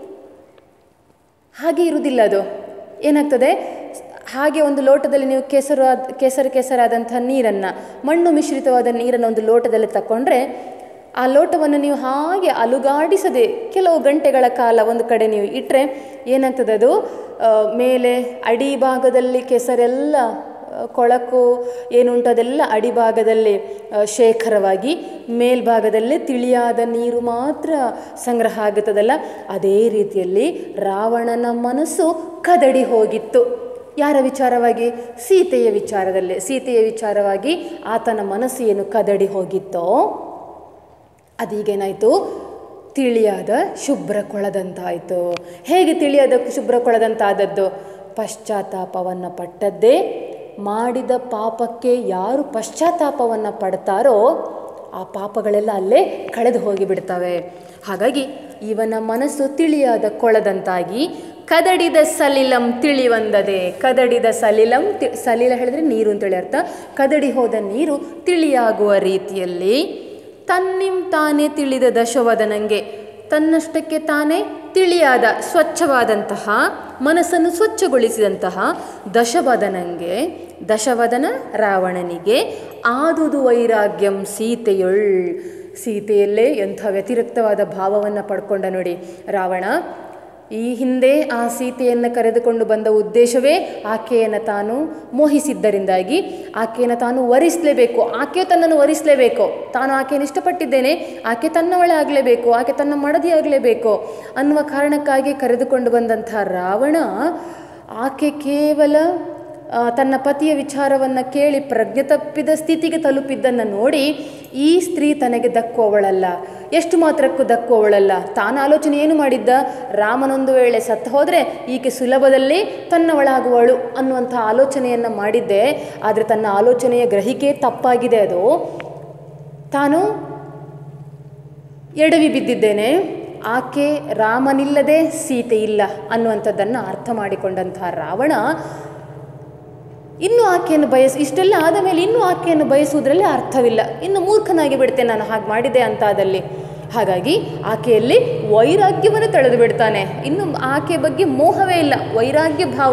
ಹಾಗೆ ಇರುವುದಿಲ್ಲ ಅದು ಏನಾಗ್ತದೆ ಹಾಗೆ ಒಂದು ಲೋಟದಲ್ಲಿ ನೀವು ಕೆಸರು ಆದ ಕೆಸರು ಕೆಸರಾದಂಥ ನೀರನ್ನು ಮಣ್ಣು ಮಿಶ್ರಿತವಾದ ನೀರನ್ನು ಒಂದು ಲೋಟದಲ್ಲಿ ತಗೊಂಡ್ರೆ ಆ ಲೋಟವನ್ನು ನೀವು ಹಾಗೆ ಅಲುಗಾಡಿಸದೆ ಕೆಲವು ಗಂಟೆಗಳ ಕಾಲ ಒಂದು ಕಡೆ ನೀವು ಇಟ್ಟರೆ ಏನಾಗ್ತದೆ ಅದು ಆ, ಮೇಲೆ ಅಡಿ ಭಾಗದಲ್ಲಿ ಕೆಸರೆಲ್ಲ ಆ, ಕೊಳಕು ಏನುಂಟು ಅದೆಲ್ಲ ಅಡಿಭಾಗದಲ್ಲಿ ಆ, ಶೇಖರವಾಗಿ ಮೇಲ್ಭಾಗದಲ್ಲಿ ತಿಳಿಯಾದ ನೀರು ಮಾತ್ರ ಸಂಗ್ರಹ ಆಗುತ್ತದಲ್ಲ ಅದೇ ರೀತಿಯಲ್ಲಿ ರಾವಣನ ಮನಸ್ಸು ಕದಡಿ ಹೋಗಿತ್ತು ಯಾರ ವಿಚಾರವಾಗಿ ಸೀತೆಯ ವಿಚಾರದಲ್ಲಿ ಸೀತೆಯ ವಿಚಾರವಾಗಿ ಆತನ ಮನಸ್ಸು ಏನು ಕದಡಿ ಹೋಗಿತ್ತೋ ಅದೀಗೇನಾಯಿತು ತಿಳಿಯಾದ ಶುಭ್ರ ಕೊಳದಂತಾಯಿತು ಹೇಗೆ ತಿಳಿಯಾದ ಶುಭ್ರ ಕೊಳದಂತಾದದ್ದು ಪಶ್ಚಾತ್ತಾಪವನ್ನು ಪಟ್ಟದ್ದೇ ಮಾಡಿದ ಪಾಪಕ್ಕೆ ಯಾರು ಪಶ್ಚಾತ್ತಾಪವನ್ನು ಪಡ್ತಾರೋ ಆ ಪಾಪಗಳೆಲ್ಲ ಅಲ್ಲೇ ಕಳೆದು ಹೋಗಿಬಿಡ್ತವೆ ಹಾಗಾಗಿ ಇವನ ಮನಸ್ಸು ತಿಳಿಯಾದ ಕೊಳದಂತಾಗಿ ಕದಡಿದ ಸಲಿಲಂ ತಿಳಿವಂದದೆ ಕದಡಿದ ಸಲಿಲಂ ತಿ ಸಲಿಲ ಹೇಳಿದ್ರೆ ನೀರು ಅಂತೇಳಿ ಅರ್ಥ ಕದಡಿ ಹೋದ ನೀರು ತಿಳಿಯಾಗುವ ರೀತಿಯಲ್ಲಿ ತನ್ನಿಂ ತಾನೇ ತಿಳಿದ ದಶವದನಂಗೆ ತನ್ನಷ್ಟಕ್ಕೆ ತಾನೇ ತಿಳಿಯಾದ ಸ್ವಚ್ಛವಾದಂತಹ ಮನಸ್ಸನ್ನು ಸ್ವಚ್ಛಗೊಳಿಸಿದಂತಹ ದಶವದನಂಗೆ ದಶವದನ ರಾವಣನಿಗೆ ಆದುದು ವೈರಾಗ್ಯಂ ಸೀತೆಯೊಳ್ ಸೀತೆಯಲ್ಲೇ ಎಂಥ ವ್ಯತಿರಿಕ್ತವಾದ ಭಾವವನ್ನು ಪಡ್ಕೊಂಡ ನೋಡಿ ರಾವಣ ಈ ಹಿಂದೆ ಆ ಸೀತೆಯನ್ನು ಕರೆದುಕೊಂಡು ಬಂದ ಉದ್ದೇಶವೇ ಆಕೆಯನ್ನು ತಾನು ಮೋಹಿಸಿದ್ದರಿಂದಾಗಿ ಆಕೆಯನ್ನು ತಾನು ವರಿಸಲೇಬೇಕು ಆಕೆ ತನ್ನನ್ನು ವರಿಸಲೇಬೇಕು ತಾನು ಆಕೆಯನ್ನು ಇಷ್ಟಪಟ್ಟಿದ್ದೇನೆ ಆಕೆ ತನ್ನವಳೆ ಆಗಲೇಬೇಕು ಆಕೆ ತನ್ನ ಮಡದಿ ಆಗಲೇಬೇಕು ಅನ್ನುವ ಕಾರಣಕ್ಕಾಗಿ ಕರೆದುಕೊಂಡು ಬಂದಂಥ ರಾವಣ ಆಕೆ ಕೇವಲ ಆ, ತನ್ನ ಪತಿಯ ವಿಚಾರವನ್ನು ಕೇಳಿ ಪ್ರಜ್ಞೆ ತಪ್ಪಿದ ಸ್ಥಿತಿಗೆ ತಲುಪಿದ್ದನ್ನು ನೋಡಿ ಈ ಸ್ತ್ರೀ ತನಗೆ ದಕ್ಕುವವಳಲ್ಲ ಎಷ್ಟು ಮಾತ್ರಕ್ಕೂ ದಕ್ಕುವವಳಲ್ಲ ತಾನು ಆಲೋಚನೆ ಏನು ಮಾಡಿದ್ದ ರಾಮನೊಂದು ವೇಳೆ ಸತ್ತು ಹೋದರೆ ಈಕೆ ಸುಲಭದಲ್ಲಿ ತನ್ನವಳಾಗುವಳು ಅನ್ನುವಂಥ ಆಲೋಚನೆಯನ್ನು ಮಾಡಿದ್ದೆ ಆದರೆ ತನ್ನ ಆಲೋಚನೆಯ ಗ್ರಹಿಕೆ ತಪ್ಪಾಗಿದೆ ಅದು ತಾನು ಎಡವಿ ಬಿದ್ದಿದ್ದೇನೆ ಆಕೆ ರಾಮನಿಲ್ಲದೆ ಸೀತೆ ಇಲ್ಲ ಅನ್ನುವಂಥದ್ದನ್ನು ಅರ್ಥ ಮಾಡಿಕೊಂಡಂಥ ರಾವಣ ಇನ್ನು ಆಕೆಯನ್ನು ಬಯಸ್ ಇಷ್ಟೆಲ್ಲ ಆದ ಮೇಲೆ ಇನ್ನೂ ಆಕೆಯನ್ನು ಬಯಸುವುದರಲ್ಲಿ ಅರ್ಥವಿಲ್ಲ ಇನ್ನು ಮೂರ್ಖನಾಗಿ ಬಿಡ್ತೇನೆ ನಾನು ಹಾಗೆ ಮಾಡಿದೆ ಅಂತಾದಲ್ಲಿ ಹಾಗಾಗಿ ಆಕೆಯಲ್ಲಿ ವೈರಾಗ್ಯವನ್ನು ತಳೆದು ಬಿಡ್ತಾನೆ ಇನ್ನು ಆಕೆ ಬಗ್ಗೆ ಮೋಹವೇ ಇಲ್ಲ ವೈರಾಗ್ಯ ಭಾವ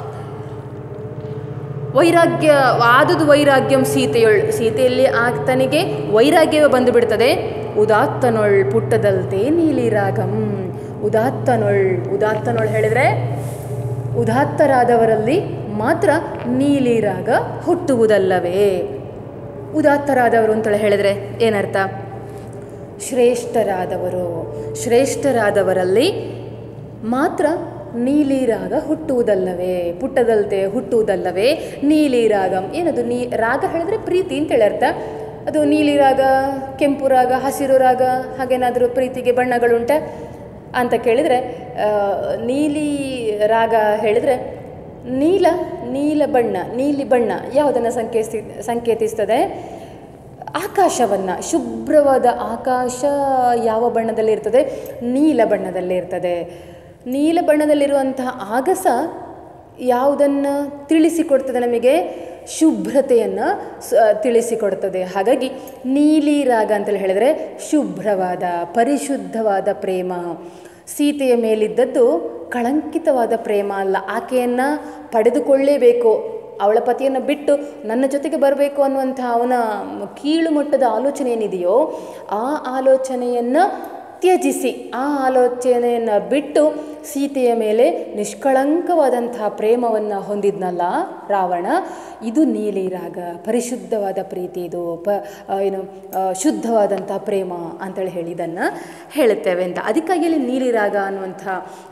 ವೈರಾಗ್ಯ ಆದುದು ವೈರಾಗ್ಯಂ ಸೀತೆಯೊಳ್ ಸೀತೆಯಲ್ಲಿ ಆತನಿಗೆ ವೈರಾಗ್ಯವೇ ಬಂದು ಬಿಡ್ತದೆ ಉದಾತ್ತನೊಳ್ ಪುಟ್ಟದಲ್ತೆ ನೀಲಿರಾಗಂ ಉದಾತ್ತನೊಳ್ ಉದಾತ್ತನೊಳ್ ಹೇಳಿದರೆ ಉದಾತ್ತರಾದವರಲ್ಲಿ ಮಾತ್ರ ನೀಲಿರಾಗ ಹುಟ್ಟುವುದಲ್ಲವೇ ಉದಾತ್ತರಾದವರು ಅಂತೇಳಿ ಹೇಳಿದರೆ ಏನರ್ಥ ಶ್ರೇಷ್ಠರಾದವರು ಶ್ರೇಷ್ಠರಾದವರಲ್ಲಿ ಮಾತ್ರ ನೀಲಿರಾಗ ಹುಟ್ಟುವುದಲ್ಲವೇ ಪುಟ್ಟದಲ್ತೆ ಹುಟ್ಟುವುದಲ್ಲವೇ ನೀಲಿರಾಗಂ ಏನದು ನೀ ರಾಗ ಹೇಳಿದ್ರೆ ಪ್ರೀತಿ ಅಂತೇಳಿ ಅರ್ಥ ಅದು ನೀಲಿ ರಾಗ ಕೆಂಪು ರಾಗ ಹಸಿರು ರಾಗ ಹಾಗೇನಾದರೂ ಪ್ರೀತಿಗೆ ಬಣ್ಣಗಳುಂಟ ಅಂತ ಕೇಳಿದರೆ ಆ, ನೀಲಿ ರಾಗ ಹೇಳಿದರೆ ನೀಲ ನೀಲ ಬಣ್ಣ ನೀಲಿ ಬಣ್ಣ ಯಾವುದನ್ನು ಸಂಕೇತಿಸಿ ಸಂಕೇತಿಸ್ತದೆ ಆಕಾಶವನ್ನು ಶುಭ್ರವಾದ ಆಕಾಶ ಯಾವ ಬಣ್ಣದಲ್ಲಿ ಇರ್ತದೆ ನೀಲ ಬಣ್ಣದಲ್ಲಿ ಇರ್ತದೆ ನೀಲ ಬಣ್ಣದಲ್ಲಿರುವಂತಹ ಆಗಸ ಯಾವುದನ್ನು ತಿಳಿಸಿಕೊಡ್ತದೆ ನಮಗೆ ಶುಭ್ರತೆಯನ್ನು ಸ ತಿಳಿಸಿಕೊಡ್ತದೆ ಹಾಗಾಗಿ ನೀಲಿ ರಾಗ ಅಂತೇಳಿ ಹೇಳಿದರೆ ಶುಭ್ರವಾದ ಪರಿಶುದ್ಧವಾದ ಪ್ರೇಮ ಸೀತೆಯ ಮೇಲಿದ್ದದ್ದು ಕಳಂಕಿತವಾದ ಪ್ರೇಮ ಅಲ್ಲ ಆಕೆಯನ್ನು ಪಡೆದುಕೊಳ್ಳೇಬೇಕು ಅವಳ ಪತಿಯನ್ನು ಬಿಟ್ಟು ನನ್ನ ಜೊತೆಗೆ ಬರಬೇಕು ಅನ್ನುವಂಥ ಅವನ ಕೀಳು ಮಟ್ಟದ ಆಲೋಚನೆ ಏನಿದೆಯೋ ಆ ಆಲೋಚನೆಯನ್ನು ತ್ಯಜಿಸಿ ಆ ಆಲೋಚನೆಯನ್ನು ಬಿಟ್ಟು ಸೀತೆಯ ಮೇಲೆ ನಿಷ್ಕಳಂಕವಾದಂತಹ ಪ್ರೇಮವನ್ನು ಹೊಂದಿದ್ನಲ್ಲ ರಾವಣ ಇದು ನೀಲಿ ರಾಗ ಪರಿಶುದ್ಧವಾದ ಪ್ರೀತಿ ಇದು ಪ ಆ, ಏನು ಆ, ಶುದ್ಧವಾದಂಥ ಪ್ರೇಮ ಅಂತೇಳಿ ಹೇಳಿ ಇದನ್ನು ಹೇಳುತ್ತೇವೆ ಅಂತ ಅದಕ್ಕಾಗಿ ಅಲ್ಲಿ ನೀಲಿ ರಾಗ ಅನ್ನುವಂಥ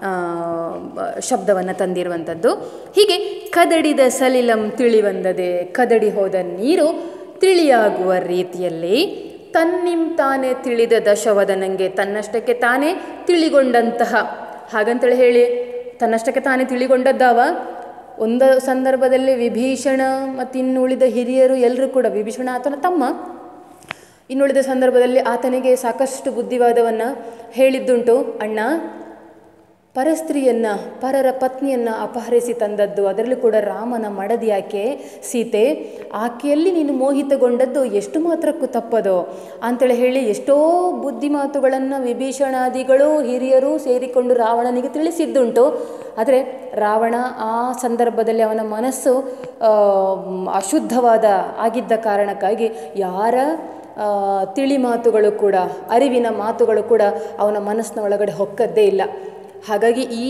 ಶಬ್ದವನ್ನು ತಂದಿರುವಂಥದ್ದು ಹೀಗೆ ಕದಡಿದ ಸಲಿಲಂ ತಿಳಿವಂದದೆ ಕದಡಿ ಹೋದ ನೀರು ತಿಳಿಯಾಗುವ ರೀತಿಯಲ್ಲಿ ತನ್ನಿಂ ತಾನೇ ತಿಳಿದ ದಶವದನಂಗೆ ತನ್ನಷ್ಟಕ್ಕೆ ತಾನೇ ತಿಳಿಗೊಂಡಂತಹ ಹಾಗಂತೇಳಿ ಹೇಳಿ ತನ್ನಷ್ಟಕ್ಕೆ ತಾನೇ ತಿಳಿಗೊಂಡದ್ದಾವ ಒಂದು ಸಂದರ್ಭದಲ್ಲಿ ವಿಭೀಷಣ ಮತ್ತು ಇನ್ನುಳಿದ ಹಿರಿಯರು ಎಲ್ಲರೂ ಕೂಡ ವಿಭೀಷಣ ಆತನ ತಮ್ಮ ಇನ್ನುಳಿದ ಸಂದರ್ಭದಲ್ಲಿ ಆತನಿಗೆ ಸಾಕಷ್ಟು ಬುದ್ಧಿವಾದವನ್ನು ಹೇಳಿದ್ದುಂಟು ಅಣ್ಣ ಪರಸ್ತ್ರೀಯನ್ನು ಪರರ ಪತ್ನಿಯನ್ನು ಅಪಹರಿಸಿ ತಂದದ್ದು ಅದರಲ್ಲೂ ಕೂಡ ರಾಮನ ಮಡದಿ ಆಕೆ ಸೀತೆ ಆಕೆಯಲ್ಲಿ ನೀನು ಮೋಹಿತಗೊಂಡದ್ದು ಎಷ್ಟು ಮಾತ್ರಕ್ಕೂ ತಪ್ಪದೋ ಅಂತೇಳಿ ಹೇಳಿ ಎಷ್ಟೋ ಬುದ್ಧಿ ಮಾತುಗಳನ್ನು ವಿಭೀಷಣಾದಿಗಳು ಹಿರಿಯರು ಸೇರಿಕೊಂಡು ರಾವಣನಿಗೆ ತಿಳಿಸಿದ್ದುಂಟು ಆದರೆ ರಾವಣ ಆ ಸಂದರ್ಭದಲ್ಲಿ ಅವನ ಮನಸ್ಸು ಆ, ಅಶುದ್ಧವಾದ ಆಗಿದ್ದ ಕಾರಣಕ್ಕಾಗಿ ಯಾರ ಆ, ತಿಳಿ ಮಾತುಗಳು ಕೂಡ ಅರಿವಿನ ಮಾತುಗಳು ಕೂಡ ಅವನ ಮನಸ್ಸಿನ ಒಳಗಡೆ ಹೊಕ್ಕದ್ದೇ ಇಲ್ಲ ಹಾಗಾಗಿ ಈ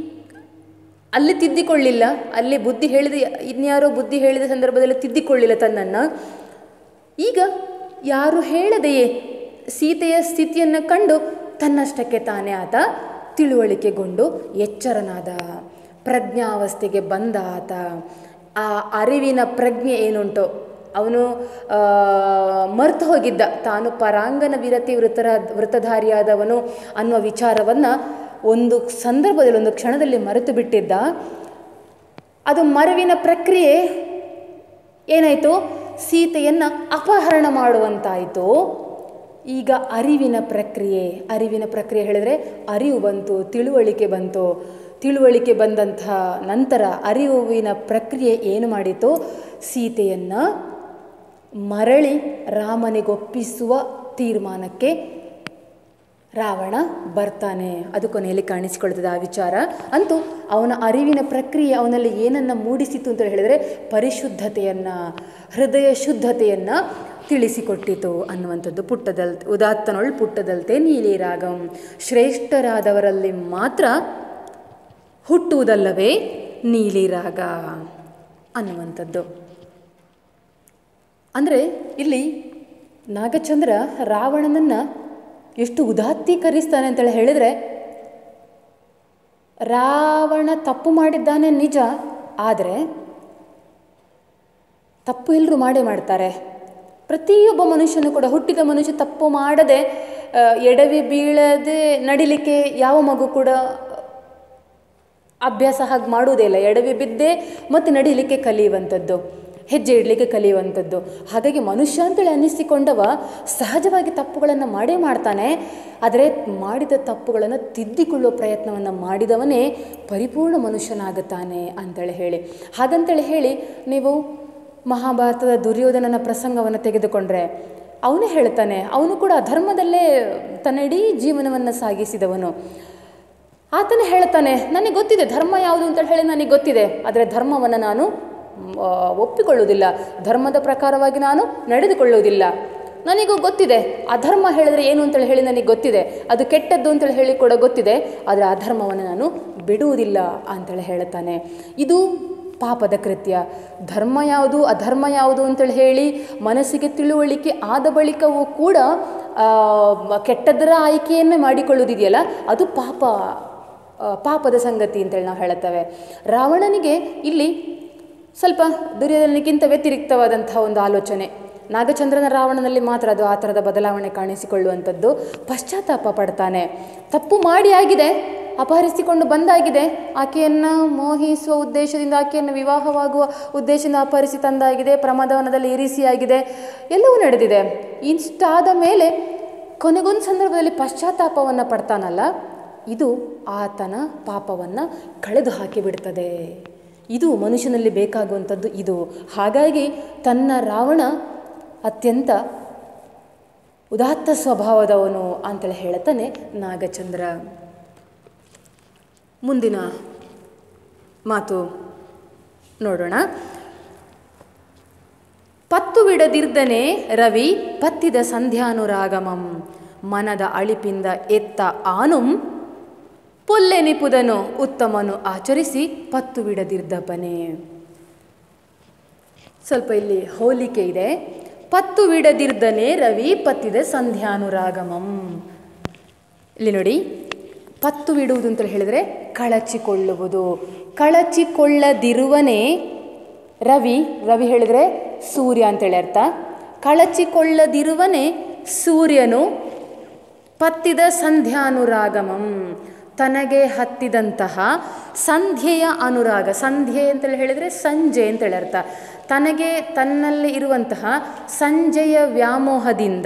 ಅಲ್ಲಿ ತಿದ್ದಿಕೊಳ್ಳಿಲ್ಲ ಅಲ್ಲಿ ಬುದ್ಧಿ ಹೇಳಿದ ಇನ್ಯಾರೋ ಬುದ್ಧಿ ಹೇಳಿದ ಸಂದರ್ಭದಲ್ಲಿ ತಿದ್ದಿಕೊಳ್ಳಿಲ್ಲ ತನ್ನನ್ನು ಈಗ ಯಾರು ಹೇಳದೆಯೇ ಸೀತೆಯ ಸ್ಥಿತಿಯನ್ನು ಕಂಡು ತನ್ನಷ್ಟಕ್ಕೆ ತಾನೇ ಆತ ತಿಳುವಳಿಕೆಗೊಂಡು ಎಚ್ಚರನಾದ ಪ್ರಜ್ಞಾವಸ್ಥೆಗೆ ಬಂದ ಆತ ಆ ಅರಿವಿನ ಪ್ರಜ್ಞೆ ಏನುಂಟೋ ಅವನು ಆ, ಮರ್ತು ಹೋಗಿದ್ದ ತಾನು ಪರಾಂಗನ ವಿರತಿ ವೃತರ ವೃತಧಾರಿಯಾದವನು ಅನ್ನುವ ವಿಚಾರವನ್ನು ಒಂದು ಸಂದರ್ಭದಲ್ಲಿ ಒಂದು ಕ್ಷಣದಲ್ಲಿ ಮರೆತು ಬಿಟ್ಟಿದ್ದ ಅದು ಮರವಿನ ಪ್ರಕ್ರಿಯೆ ಏನಾಯಿತು ಸೀತೆಯನ್ನು ಅಪಹರಣ ಮಾಡುವಂತಾಯಿತು ಈಗ ಅರಿವಿನ ಪ್ರಕ್ರಿಯೆ ಅರಿವಿನ ಪ್ರಕ್ರಿಯೆ ಹೇಳಿದರೆ ಅರಿವು ಬಂತು ತಿಳುವಳಿಕೆ ಬಂತು ತಿಳುವಳಿಕೆ ಬಂದಂಥ ನಂತರ ಅರಿವಿನ ಪ್ರಕ್ರಿಯೆ ಏನು ಮಾಡಿತು ಸೀತೆಯನ್ನು ಮರಳಿ ರಾಮನಿಗೊಪ್ಪಿಸುವ ತೀರ್ಮಾನಕ್ಕೆ ರಾವಣ ಬರ್ತಾನೆ ಅದು ಕೊನೆಯಲ್ಲಿ ಕಾಣಿಸಿಕೊಳ್ತದೆ ಆ ವಿಚಾರ ಅಂತೂ ಅವನ ಅರಿವಿನ ಪ್ರಕ್ರಿಯೆ ಅವನಲ್ಲಿ ಏನನ್ನು ಮೂಡಿಸಿತು ಅಂತ ಹೇಳಿದರೆ ಪರಿಶುದ್ಧತೆಯನ್ನು ಹೃದಯ ಶುದ್ಧತೆಯನ್ನು ತಿಳಿಸಿಕೊಟ್ಟಿತು ಅನ್ನುವಂಥದ್ದು ಪುಟ್ಟದಲ್ ಉದಾತ್ತನೊಳ್ ಪುಟ್ಟದಲ್ತೆ ನೀಲಿ ರಾಗಂ ಶ್ರೇಷ್ಠರಾದವರಲ್ಲಿ ಮಾತ್ರ ಹುಟ್ಟುವುದಲ್ಲವೇ ನೀಲಿ ರಾಗ ಅನ್ನುವಂಥದ್ದು ಅಂದರೆ ಇಲ್ಲಿ ನಾಗಚಂದ್ರ ರಾವಣನನ್ನು ಎಷ್ಟು ಉದಾತ್ತೀಕರಿಸ್ತಾನೆ ಅಂತೇಳಿ ಹೇಳಿದರೆ ರಾವಣ ತಪ್ಪು ಮಾಡಿದ್ದಾನೆ ನಿಜ ಆದರೆ ತಪ್ಪು ಎಲ್ಲರೂ ಮಾಡೇ ಮಾಡ್ತಾರೆ ಪ್ರತಿಯೊಬ್ಬ ಮನುಷ್ಯನು ಕೂಡ ಹುಟ್ಟಿದ ಮನುಷ್ಯ ತಪ್ಪು ಮಾಡದೆ ಆ, ಎಡವಿ ಬೀಳದೆ ನಡಿಲಿಕ್ಕೆ ಯಾವ ಮಗು ಕೂಡ ಅಭ್ಯಾಸ ಹಾಗೆ ಮಾಡುವುದೇ ಇಲ್ಲ ಎಡವಿ ಬಿದ್ದೇ ಮತ್ತು ನಡಿಲಿಕ್ಕೆ ಕಲಿಯುವಂಥದ್ದು ಹೆಜ್ಜೆ ಇಡಲಿಕ್ಕೆ ಕಲಿಯುವಂಥದ್ದು ಹಾಗಾಗಿ ಮನುಷ್ಯ ಅಂತೇಳಿ ಅನ್ನಿಸಿಕೊಂಡವ ಸಹಜವಾಗಿ ತಪ್ಪುಗಳನ್ನು ಮಾಡೇ ಮಾಡ್ತಾನೆ ಆದರೆ ಮಾಡಿದ ತಪ್ಪುಗಳನ್ನು ತಿದ್ದಿಕೊಳ್ಳುವ ಪ್ರಯತ್ನವನ್ನು ಮಾಡಿದವನೇ ಪರಿಪೂರ್ಣ ಮನುಷ್ಯನಾಗುತ್ತಾನೆ ಅಂತೇಳಿ ಹೇಳಿ ಹಾಗಂತೇಳಿ ಹೇಳಿ ನೀವು ಮಹಾಭಾರತದ ದುರ್ಯೋಧನನ ಪ್ರಸಂಗವನ್ನು ತೆಗೆದುಕೊಂಡ್ರೆ ಅವನೇ ಹೇಳ್ತಾನೆ ಅವನು ಕೂಡ ಅಧರ್ಮದಲ್ಲೇ ತನ್ನ ಇಡೀ ಜೀವನವನ್ನು ಸಾಗಿಸಿದವನು ಆತನೇ ಹೇಳ್ತಾನೆ ನನಗೆ ಗೊತ್ತಿದೆ ಧರ್ಮ ಯಾವುದು ಅಂತ ಹೇಳಿ ನನಗೆ ಗೊತ್ತಿದೆ ಆದರೆ ಧರ್ಮವನ್ನು ನಾನು ಮ್, ಆ, ಒಪ್ಪಿಕೊಳ್ಳುವುದಿಲ್ಲ ಧರ್ಮದ ಪ್ರಕಾರವಾಗಿ ನಾನು ನಡೆದುಕೊಳ್ಳುವುದಿಲ್ಲ ನನಗೂ ಗೊತ್ತಿದೆ ಅಧರ್ಮ ಹೇಳಿದ್ರೆ ಏನು ಅಂತೇಳಿ ಹೇಳಿ ನನಗೆ ಗೊತ್ತಿದೆ ಅದು ಕೆಟ್ಟದ್ದು ಅಂತೇಳಿ ಹೇಳಿ ಕೂಡ ಗೊತ್ತಿದೆ ಆದರೆ ಅಧರ್ಮವನ್ನು ನಾನು ಬಿಡುವುದಿಲ್ಲ ಅಂತೇಳಿ ಹೇಳುತ್ತಾನೆ ಇದು ಪಾಪದ ಕೃತ್ಯ ಧರ್ಮ ಯಾವುದು ಅಧರ್ಮ ಯಾವುದು ಅಂತೇಳಿ ಹೇಳಿ ಮನಸ್ಸಿಗೆ ತಿಳುವಳಿಕೆ ಆದ ಬಳಿಕವೂ ಕೂಡ ಆ, ಮ- ಕೆಟ್ಟದ್ದರ ಆಯ್ಕೆಯನ್ನೇ ಮಾಡಿಕೊಳ್ಳುವುದಿದೆಯಲ್ಲ ಅದು ಪಾಪ ಆ, ಪಾಪದ ಸಂಗತಿ ಅಂತೇಳಿ ನಾವು ಹೇಳುತ್ತೇವೆ ರಾವಣನಿಗೆ ಇಲ್ಲಿ ಸ್ವಲ್ಪ ದುರ್ಯೋಧನನಿಗಿಂತ ವ್ಯತಿರಿಕ್ತವಾದಂಥ ಒಂದು ಆಲೋಚನೆ ನಾಗಚಂದ್ರನ ರಾವಣನಲ್ಲಿ ಮಾತ್ರ ಅದು ಆ ಥರದ ಬದಲಾವಣೆ ಕಾಣಿಸಿಕೊಳ್ಳುವಂಥದ್ದು ಪಶ್ಚಾತ್ತಾಪ ಪಡ್ತಾನೆ ತಪ್ಪು ಮಾಡಿ ಆಗಿದೆ ಅಪಹರಿಸಿಕೊಂಡು ಬಂದಾಗಿದೆ ಆಕೆಯನ್ನು ಮೋಹಿಸುವ ಉದ್ದೇಶದಿಂದ ಆಕೆಯನ್ನು ವಿವಾಹವಾಗುವ ಉದ್ದೇಶದಿಂದ ಅಪಹರಿಸಿ ತಂದಾಗಿದೆ ಪ್ರಮಾದವನದಲ್ಲಿ ಇರಿಸಿಯಾಗಿದೆ ಎಲ್ಲವೂ ನಡೆದಿದೆ ಇಷ್ಟಾದ ಮೇಲೆ ಕೊನೆಗೊಂದು ಸಂದರ್ಭದಲ್ಲಿ ಪಶ್ಚಾತ್ತಾಪವನ್ನು ಪಡ್ತಾನಲ್ಲ ಇದು ಆತನ ಪಾಪವನ್ನು ಕಳೆದು ಹಾಕಿಬಿಡ್ತದೆ ಇದು ಮನುಷ್ಯನಲ್ಲಿ ಬೇಕಾಗುವಂಥದ್ದು ಇದು ಹಾಗಾಗಿ ತನ್ನ ರಾವಣ ಅತ್ಯಂತ ಉದಾತ್ತ ಸ್ವಭಾವದವನು ಅಂತೇಳಿ ಹೇಳ್ತಾನೆ ನಾಗಚಂದ್ರ ಮುಂದಿನ ಮಾತು ನೋಡೋಣ ಪತ್ತು ಬಿಡದಿರ್ದನೆ ರವಿ ಪತ್ತಿದ ಸಂಧ್ಯಾನುರಾಗಮಂ ಮನದ ಅಳಿಪಿಂದ ಎತ್ತ ಆನುಂ ಪೊಲ್ಲೆನಿಪುದನು ಉತ್ತಮನು ಆಚರಿಸಿ ಪತ್ತು ಬಿಡದಿರ್ದಪನೆ ಸ್ವಲ್ಪ ಇಲ್ಲಿ ಹೋಲಿಕೆ ಇದೆ ಪತ್ತು ವಿಡದಿರ್ದನೆ ರವಿ ಪತ್ತಿದ ಸಂಧ್ಯಾನುರಾಗಮಂ ಇಲ್ಲಿ ನೋಡಿ ಪತ್ತು ಬಿಡುವುದು ಅಂತ ಹೇಳಿದರೆ ಕಳಚಿಕೊಳ್ಳುವುದು ಕಳಚಿಕೊಳ್ಳದಿರುವನೇ ರವಿ ರವಿ ಹೇಳಿದರೆ ಸೂರ್ಯ ಅಂತೇಳಿ ಅರ್ಥ ಕಳಚಿಕೊಳ್ಳದಿರುವನೇ ಸೂರ್ಯನು ಪತ್ತಿದ ಸಂಧ್ಯಾನುರಾಗಮಂ ತನಗೆ ಹತ್ತಿದಂತಹ ಸಂಧ್ಯೆಯ ಅನುರಾಗ ಸಂಧ್ಯೆ ಅಂತೇಳಿ ಹೇಳಿದರೆ ಸಂಜೆ ಅಂತೇಳಿ ಅರ್ಥ ತನಗೆ ತನ್ನಲ್ಲಿ ಇರುವಂತಹ ಸಂಜೆಯ ವ್ಯಾಮೋಹದಿಂದ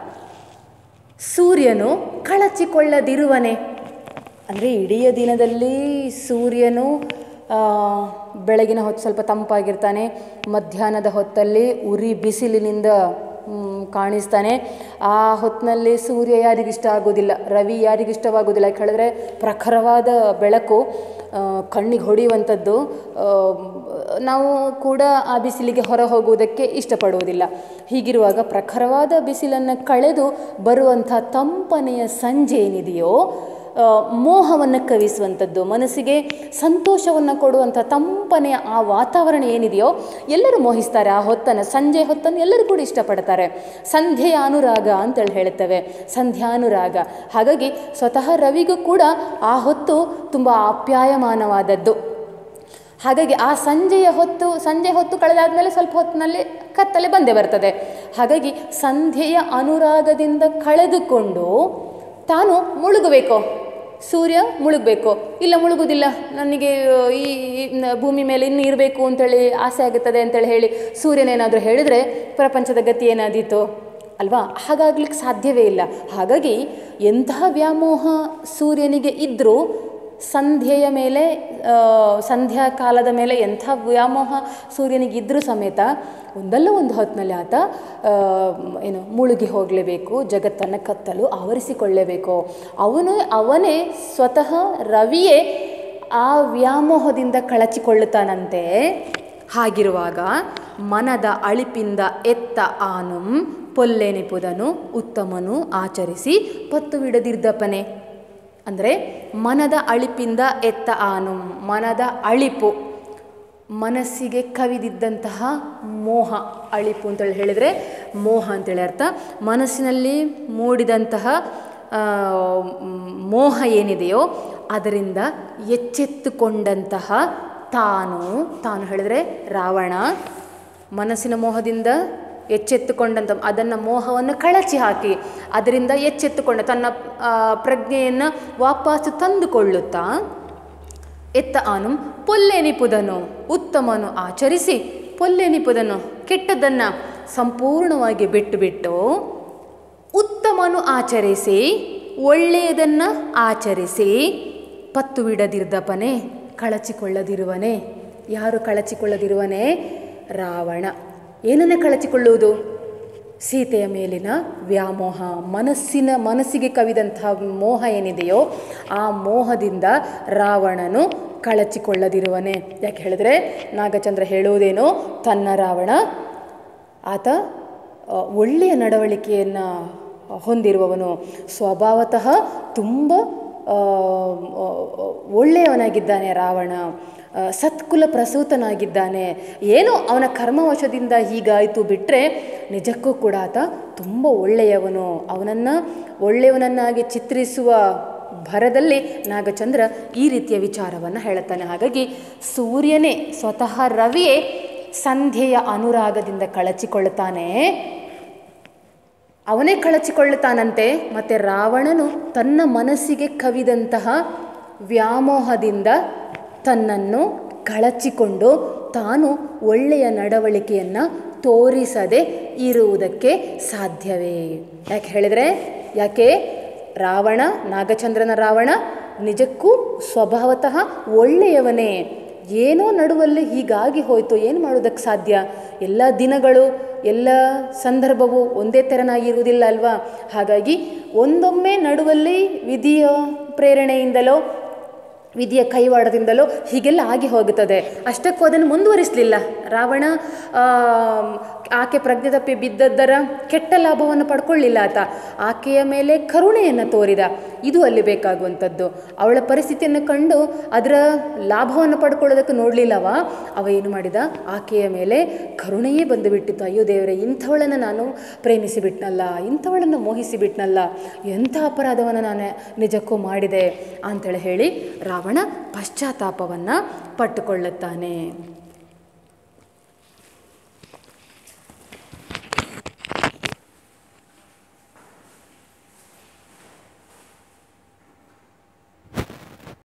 ಸೂರ್ಯನು ಕಳಚಿಕೊಳ್ಳದಿರುವನೆ ಅಂದರೆ ಇಡೀ ದಿನದಲ್ಲಿ ಸೂರ್ಯನು ಆ, ಬೆಳಗಿನ ಹೊತ್ತು ಸ್ವಲ್ಪ ತಂಪಾಗಿರ್ತಾನೆ ಮಧ್ಯಾಹ್ನದ ಹೊತ್ತಲ್ಲಿ ಉರಿ ಬಿಸಿಲಿನಿಂದ ಮ್, ಕಾಣಿಸ್ತಾನೆ ಆ ಹೊತ್ತಿನಲ್ಲಿ ಸೂರ್ಯ ಯಾರಿಗಿಷ್ಟ ಆಗೋದಿಲ್ಲ ರವಿ ಯಾರಿಗಿಷ್ಟವಾಗೋದಿಲ್ಲ ಯಾಕೆ ಹೇಳಿದ್ರೆ ಪ್ರಖರವಾದ ಬೆಳಕು ಆ, ಕಣ್ಣಿಗೆ ಹೊಡೆಯುವಂಥದ್ದು ಆ, ನಾವು ಕೂಡ ಆ ಬಿಸಿಲಿಗೆ ಹೊರ ಹೋಗುವುದಕ್ಕೆ ಇಷ್ಟಪಡುವುದಿಲ್ಲ ಹೀಗಿರುವಾಗ ಪ್ರಖರವಾದ ಬಿಸಿಲನ್ನು ಕಳೆದು ಬರುವಂಥ ತಂಪನೆಯ ಸಂಜೆ ಏನಿದೆಯೋ ಆ, ಮೋಹವನ್ನು ಕವಿಸುವಂಥದ್ದು ಮನಸ್ಸಿಗೆ ಸಂತೋಷವನ್ನು ಕೊಡುವಂಥ ತಂಪನೆಯ ಆ ವಾತಾವರಣ ಏನಿದೆಯೋ ಎಲ್ಲರೂ ಮೋಹಿಸ್ತಾರೆ ಆ ಹೊತ್ತನ್ನು ಸಂಜೆ ಹೊತ್ತನ್ನು ಎಲ್ಲರೂ ಕೂಡ ಇಷ್ಟಪಡ್ತಾರೆ ಸಂಧ್ಯೆಯ ಅನುರಾಗ ಅಂತೇಳಿ ಹೇಳುತ್ತೇವೆ ಸಂಧ್ಯಾನುರಾಗ ಹಾಗಾಗಿ ಸ್ವತಃ ರವಿಗೂ ಕೂಡ ಆ ಹೊತ್ತು ತುಂಬ ಆಪ್ಯಾಯಮಾನವಾದದ್ದು ಹಾಗಾಗಿ ಆ ಸಂಜೆಯ ಹೊತ್ತು ಸಂಜೆ ಹೊತ್ತು ಕಳೆದಾದ್ಮೇಲೆ ಸ್ವಲ್ಪ ಹೊತ್ತಿನಲ್ಲಿ ಕತ್ತಲೆ ಬಂದೇ ಬರ್ತದೆ ಹಾಗಾಗಿ ಸಂಧ್ಯೆಯ ಅನುರಾಗದಿಂದ ಕಳೆದುಕೊಂಡು ತಾನು ಮುಳುಗಬೇಕು ಸೂರ್ಯ ಮುಳುಗಬೇಕು ಇಲ್ಲ ಮುಳುಗುವುದಿಲ್ಲ ನನಗೆ ಈ ಈ ನ- ಭೂಮಿ ಮೇಲೆ ಇನ್ನೂ ಇರಬೇಕು ಅಂತೇಳಿ ಆಸೆ ಆಗುತ್ತದೆ ಅಂತೇಳಿ ಹೇಳಿ ಸೂರ್ಯನೇನಾದರೂ ಹೇಳಿದರೆ ಪ್ರಪಂಚದ ಗತಿ ಏನಾದೀತು ಅಲ್ವಾ ಹಾಗಾಗ್ಲಿಕ್ಕೆ ಸಾಧ್ಯವೇ ಇಲ್ಲ ಹಾಗಾಗಿ ಎಂತಹ ವ್ಯಾಮೋಹ ಸೂರ್ಯನಿಗೆ ಇದ್ದರೂ ಸಂಧ್ಯೆಯ ಮೇಲೆ ಆ, ಸಂಧ್ಯಾ ಕಾಲದ ಮೇಲೆ ಎಂಥ ವ್ಯಾಮೋಹ ಸೂರ್ಯನಿಗೆ ಇದ್ದರೂ ಸಮೇತ ಒಂದಲ್ಲ ಒಂದು ಹೊತ್ತಿನಲ್ಲಿ ಆತ ಆ, ಏನು ಮುಳುಗಿ ಹೋಗಲೇಬೇಕು ಜಗತ್ತನ್ನು ಕತ್ತಲು ಆವರಿಸಿಕೊಳ್ಳಲೇಬೇಕು ಅವನು ಅವನೇ ಸ್ವತಃ ರವಿಯೇ ಆ ವ್ಯಾಮೋಹದಿಂದ ಕಳಚಿಕೊಳ್ಳುತ್ತಾನಂತೆ ಹಾಗಿರುವಾಗ ಮನದ ಅಳಿಪಿಂದ ಎತ್ತ ಆನುಂ ಪೊಲ್ಲೆನಿಪುದನು ಉತ್ತಮನು ಆಚರಿಸಿ ಪತ್ತು ಬಿಡದಿರ್ದಪನೆ ಅಂದರೆ ಮನದ ಅಳಿಪಿಂದ ಎತ್ತ ಆನು ಮನದ ಅಳಿಪು ಮನಸ್ಸಿಗೆ ಕವಿದಿದ್ದಂತಹ ಮೋಹ ಅಳಿಪು ಅಂತೇಳಿ ಹೇಳಿದರೆ ಮೋಹ ಅಂತೇಳಿ ಅರ್ಥ ಮನಸ್ಸಿನಲ್ಲಿ ಮೂಡಿದಂತಹ ಆ, ಮ್, ಮೋಹ ಏನಿದೆಯೋ ಅದರಿಂದ ಎಚ್ಚೆತ್ತುಕೊಂಡಂತಹ ತಾನು ತಾನು ಹೇಳಿದರೆ ರಾವಣ ಮನಸ್ಸಿನ ಮೋಹದಿಂದ ಎಚ್ಚೆತ್ತುಕೊಂಡಂಥ ಅದನ್ನು ಮೋಹವನ್ನು ಕಳಚಿ ಹಾಕಿ ಅದರಿಂದ ಎಚ್ಚೆತ್ತುಕೊಂಡ ತನ್ನ ಆ, ಪ್ರಜ್ಞೆಯನ್ನು ವಾಪಸ್ಸು ತಂದುಕೊಳ್ಳುತ್ತಾ ಎತ್ತ ಆನು ಪೊಲ್ಲೆನಿಪುದನು ಉತ್ತಮನು ಆಚರಿಸಿ ಪೊಲ್ಲೆನಿಪುದನು ಕೆಟ್ಟದ್ದನ್ನು ಸಂಪೂರ್ಣವಾಗಿ ಬಿಟ್ಟು ಬಿಟ್ಟು ಉತ್ತಮನು ಆಚರಿಸಿ ಒಳ್ಳೆಯದನ್ನು ಆಚರಿಸಿ ಪತ್ತು ಬಿಡದಿರ್ದಪನೆ ಕಳಚಿಕೊಳ್ಳದಿರುವನೆ ಯಾರು ಕಳಚಿಕೊಳ್ಳದಿರುವನೆ ರಾವಣ ಏನನ್ನೇ ಕಳಚಿಕೊಳ್ಳುವುದು ಸೀತೆಯ ಮೇಲಿನ ವ್ಯಾಮೋಹ ಮನಸ್ಸಿನ ಮನಸ್ಸಿಗೆ ಕವಿದಂತಹ ಮೋಹ ಏನಿದೆಯೋ ಆ ಮೋಹದಿಂದ ರಾವಣನು ಕಳಚಿಕೊಳ್ಳದಿರುವನೆ ಯಾಕೆ ಹೇಳಿದ್ರೆ ನಾಗಚಂದ್ರ ಹೇಳುವುದೇನೋ ತನ್ನ ರಾವಣ ಆತ ಆ, ಒಳ್ಳೆಯ ನಡವಳಿಕೆಯನ್ನು ಹೊಂದಿರುವವನು ಸ್ವಭಾವತಃ ತುಂಬ ಆ, ಆ, ಒಳ್ಳೆಯವನಾಗಿದ್ದಾನೆ ರಾವಣ ಆ, ಸತ್ಕುಲ ಪ್ರಸೂತನಾಗಿದ್ದಾನೆ ಏನೋ ಅವನ ಕರ್ಮವಶದಿಂದ ಹೀಗಾಯಿತು ಬಿಟ್ಟರೆ ನಿಜಕ್ಕೂ ಕೂಡ ಆತ ತುಂಬ ಒಳ್ಳೆಯವನು ಅವನನ್ನು ಒಳ್ಳೆಯವನನ್ನಾಗಿ ಚಿತ್ರಿಸುವ ಭರದಲ್ಲಿ ನಾಗಚಂದ್ರ ಈ ರೀತಿಯ ವಿಚಾರವನ್ನು ಹೇಳುತ್ತಾನೆ ಹಾಗಾಗಿ ಸೂರ್ಯನೇ ಸ್ವತಃ ರವಿಯೇ ಸಂಧ್ಯೆಯ ಅನುರಾಗದಿಂದ ಕಳಚಿಕೊಳ್ಳುತ್ತಾನೆ ಅವನೇ ಕಳಚಿಕೊಳ್ಳುತ್ತಾನಂತೆ ಮತ್ತು ರಾವಣನು ತನ್ನ ಮನಸ್ಸಿಗೆ ಕವಿದಂತಹ ವ್ಯಾಮೋಹದಿಂದ ತನ್ನನ್ನು ಕಳಚಿಕೊಂಡು ತಾನು ಒಳ್ಳೆಯ ನಡವಳಿಕೆಯನ್ನು ತೋರಿಸದೆ ಇರುವುದಕ್ಕೆ ಸಾಧ್ಯವೇ ಯಾಕೆ ಹೇಳಿದರೆ ಯಾಕೆ ರಾವಣ ನಾಗಚಂದ್ರನ ರಾವಣ ನಿಜಕ್ಕೂ ಸ್ವಭಾವತಃ ಒಳ್ಳೆಯವನೇ ಏನೋ ನಡುವಲ್ಲಿ ಹೀಗಾಗಿ ಹೋಯಿತು ಏನು ಮಾಡೋದಕ್ಕೆ ಸಾಧ್ಯ ಎಲ್ಲ ದಿನಗಳು ಎಲ್ಲ ಸಂದರ್ಭವು ಒಂದೇ ತೆರನಾಗಿರುವುದಿಲ್ಲ ಅಲ್ವಾ ಹಾಗಾಗಿ ಒಂದೊಮ್ಮೆ ನಡುವಲ್ಲಿ ವಿಧಿಯ ಪ್ರೇರಣೆಯಿಂದಲೋ ವಿಧಿಯ ಕೈವಾಡದಿಂದಲೋ ಹೀಗೆಲ್ಲ ಆಗಿ ಹೋಗುತ್ತದೆ ಅಷ್ಟಕ್ಕೂ ಅದನ್ನು ಮುಂದುವರಿಸಲಿಲ್ಲ ರಾವಣ ಆಮ್, ಆಕೆ ಪ್ರಜ್ಞೆ ತಪ್ಪಿ ಬಿದ್ದದ್ದರ ಕೆಟ್ಟ ಲಾಭವನ್ನು ಪಡ್ಕೊಳ್ಳಿಲ್ಲ ಆತ ಆಕೆಯ ಮೇಲೆ ಕರುಣೆಯನ್ನು ತೋರಿದ ಇದು ಅಲ್ಲಿ ಬೇಕಾಗುವಂಥದ್ದು ಅವಳ ಪರಿಸ್ಥಿತಿಯನ್ನು ಕಂಡು ಅದರ ಲಾಭವನ್ನು ಪಡ್ಕೊಳ್ಳೋದಕ್ಕೆ ನೋಡಲಿಲ್ಲವ ಅವ ಏನು ಮಾಡಿದ ಆಕೆಯ ಮೇಲೆ ಕರುಣೆಯೇ ಬಂದು ಬಿಟ್ಟಿತ್ತು ಅಯ್ಯೋ ದೇವರೇ ಇಂಥವಳನ್ನು ನಾನು ಪ್ರೇಮಿಸಿ ಬಿಟ್ನಲ್ಲ ಇಂಥವಳನ್ನು ಮೋಹಿಸಿ ಬಿಟ್ನಲ್ಲ ಎಂಥ ಅಪರಾಧವನ್ನು ನಾನು ನಿಜಕ್ಕೂ ಮಾಡಿದೆ ಅಂತೇಳಿ ಹೇಳಿ ರಾವಣ ಪಶ್ಚಾತ್ತಾಪವನ್ನು ಪಟ್ಟುಕೊಳ್ಳುತ್ತಾನೆ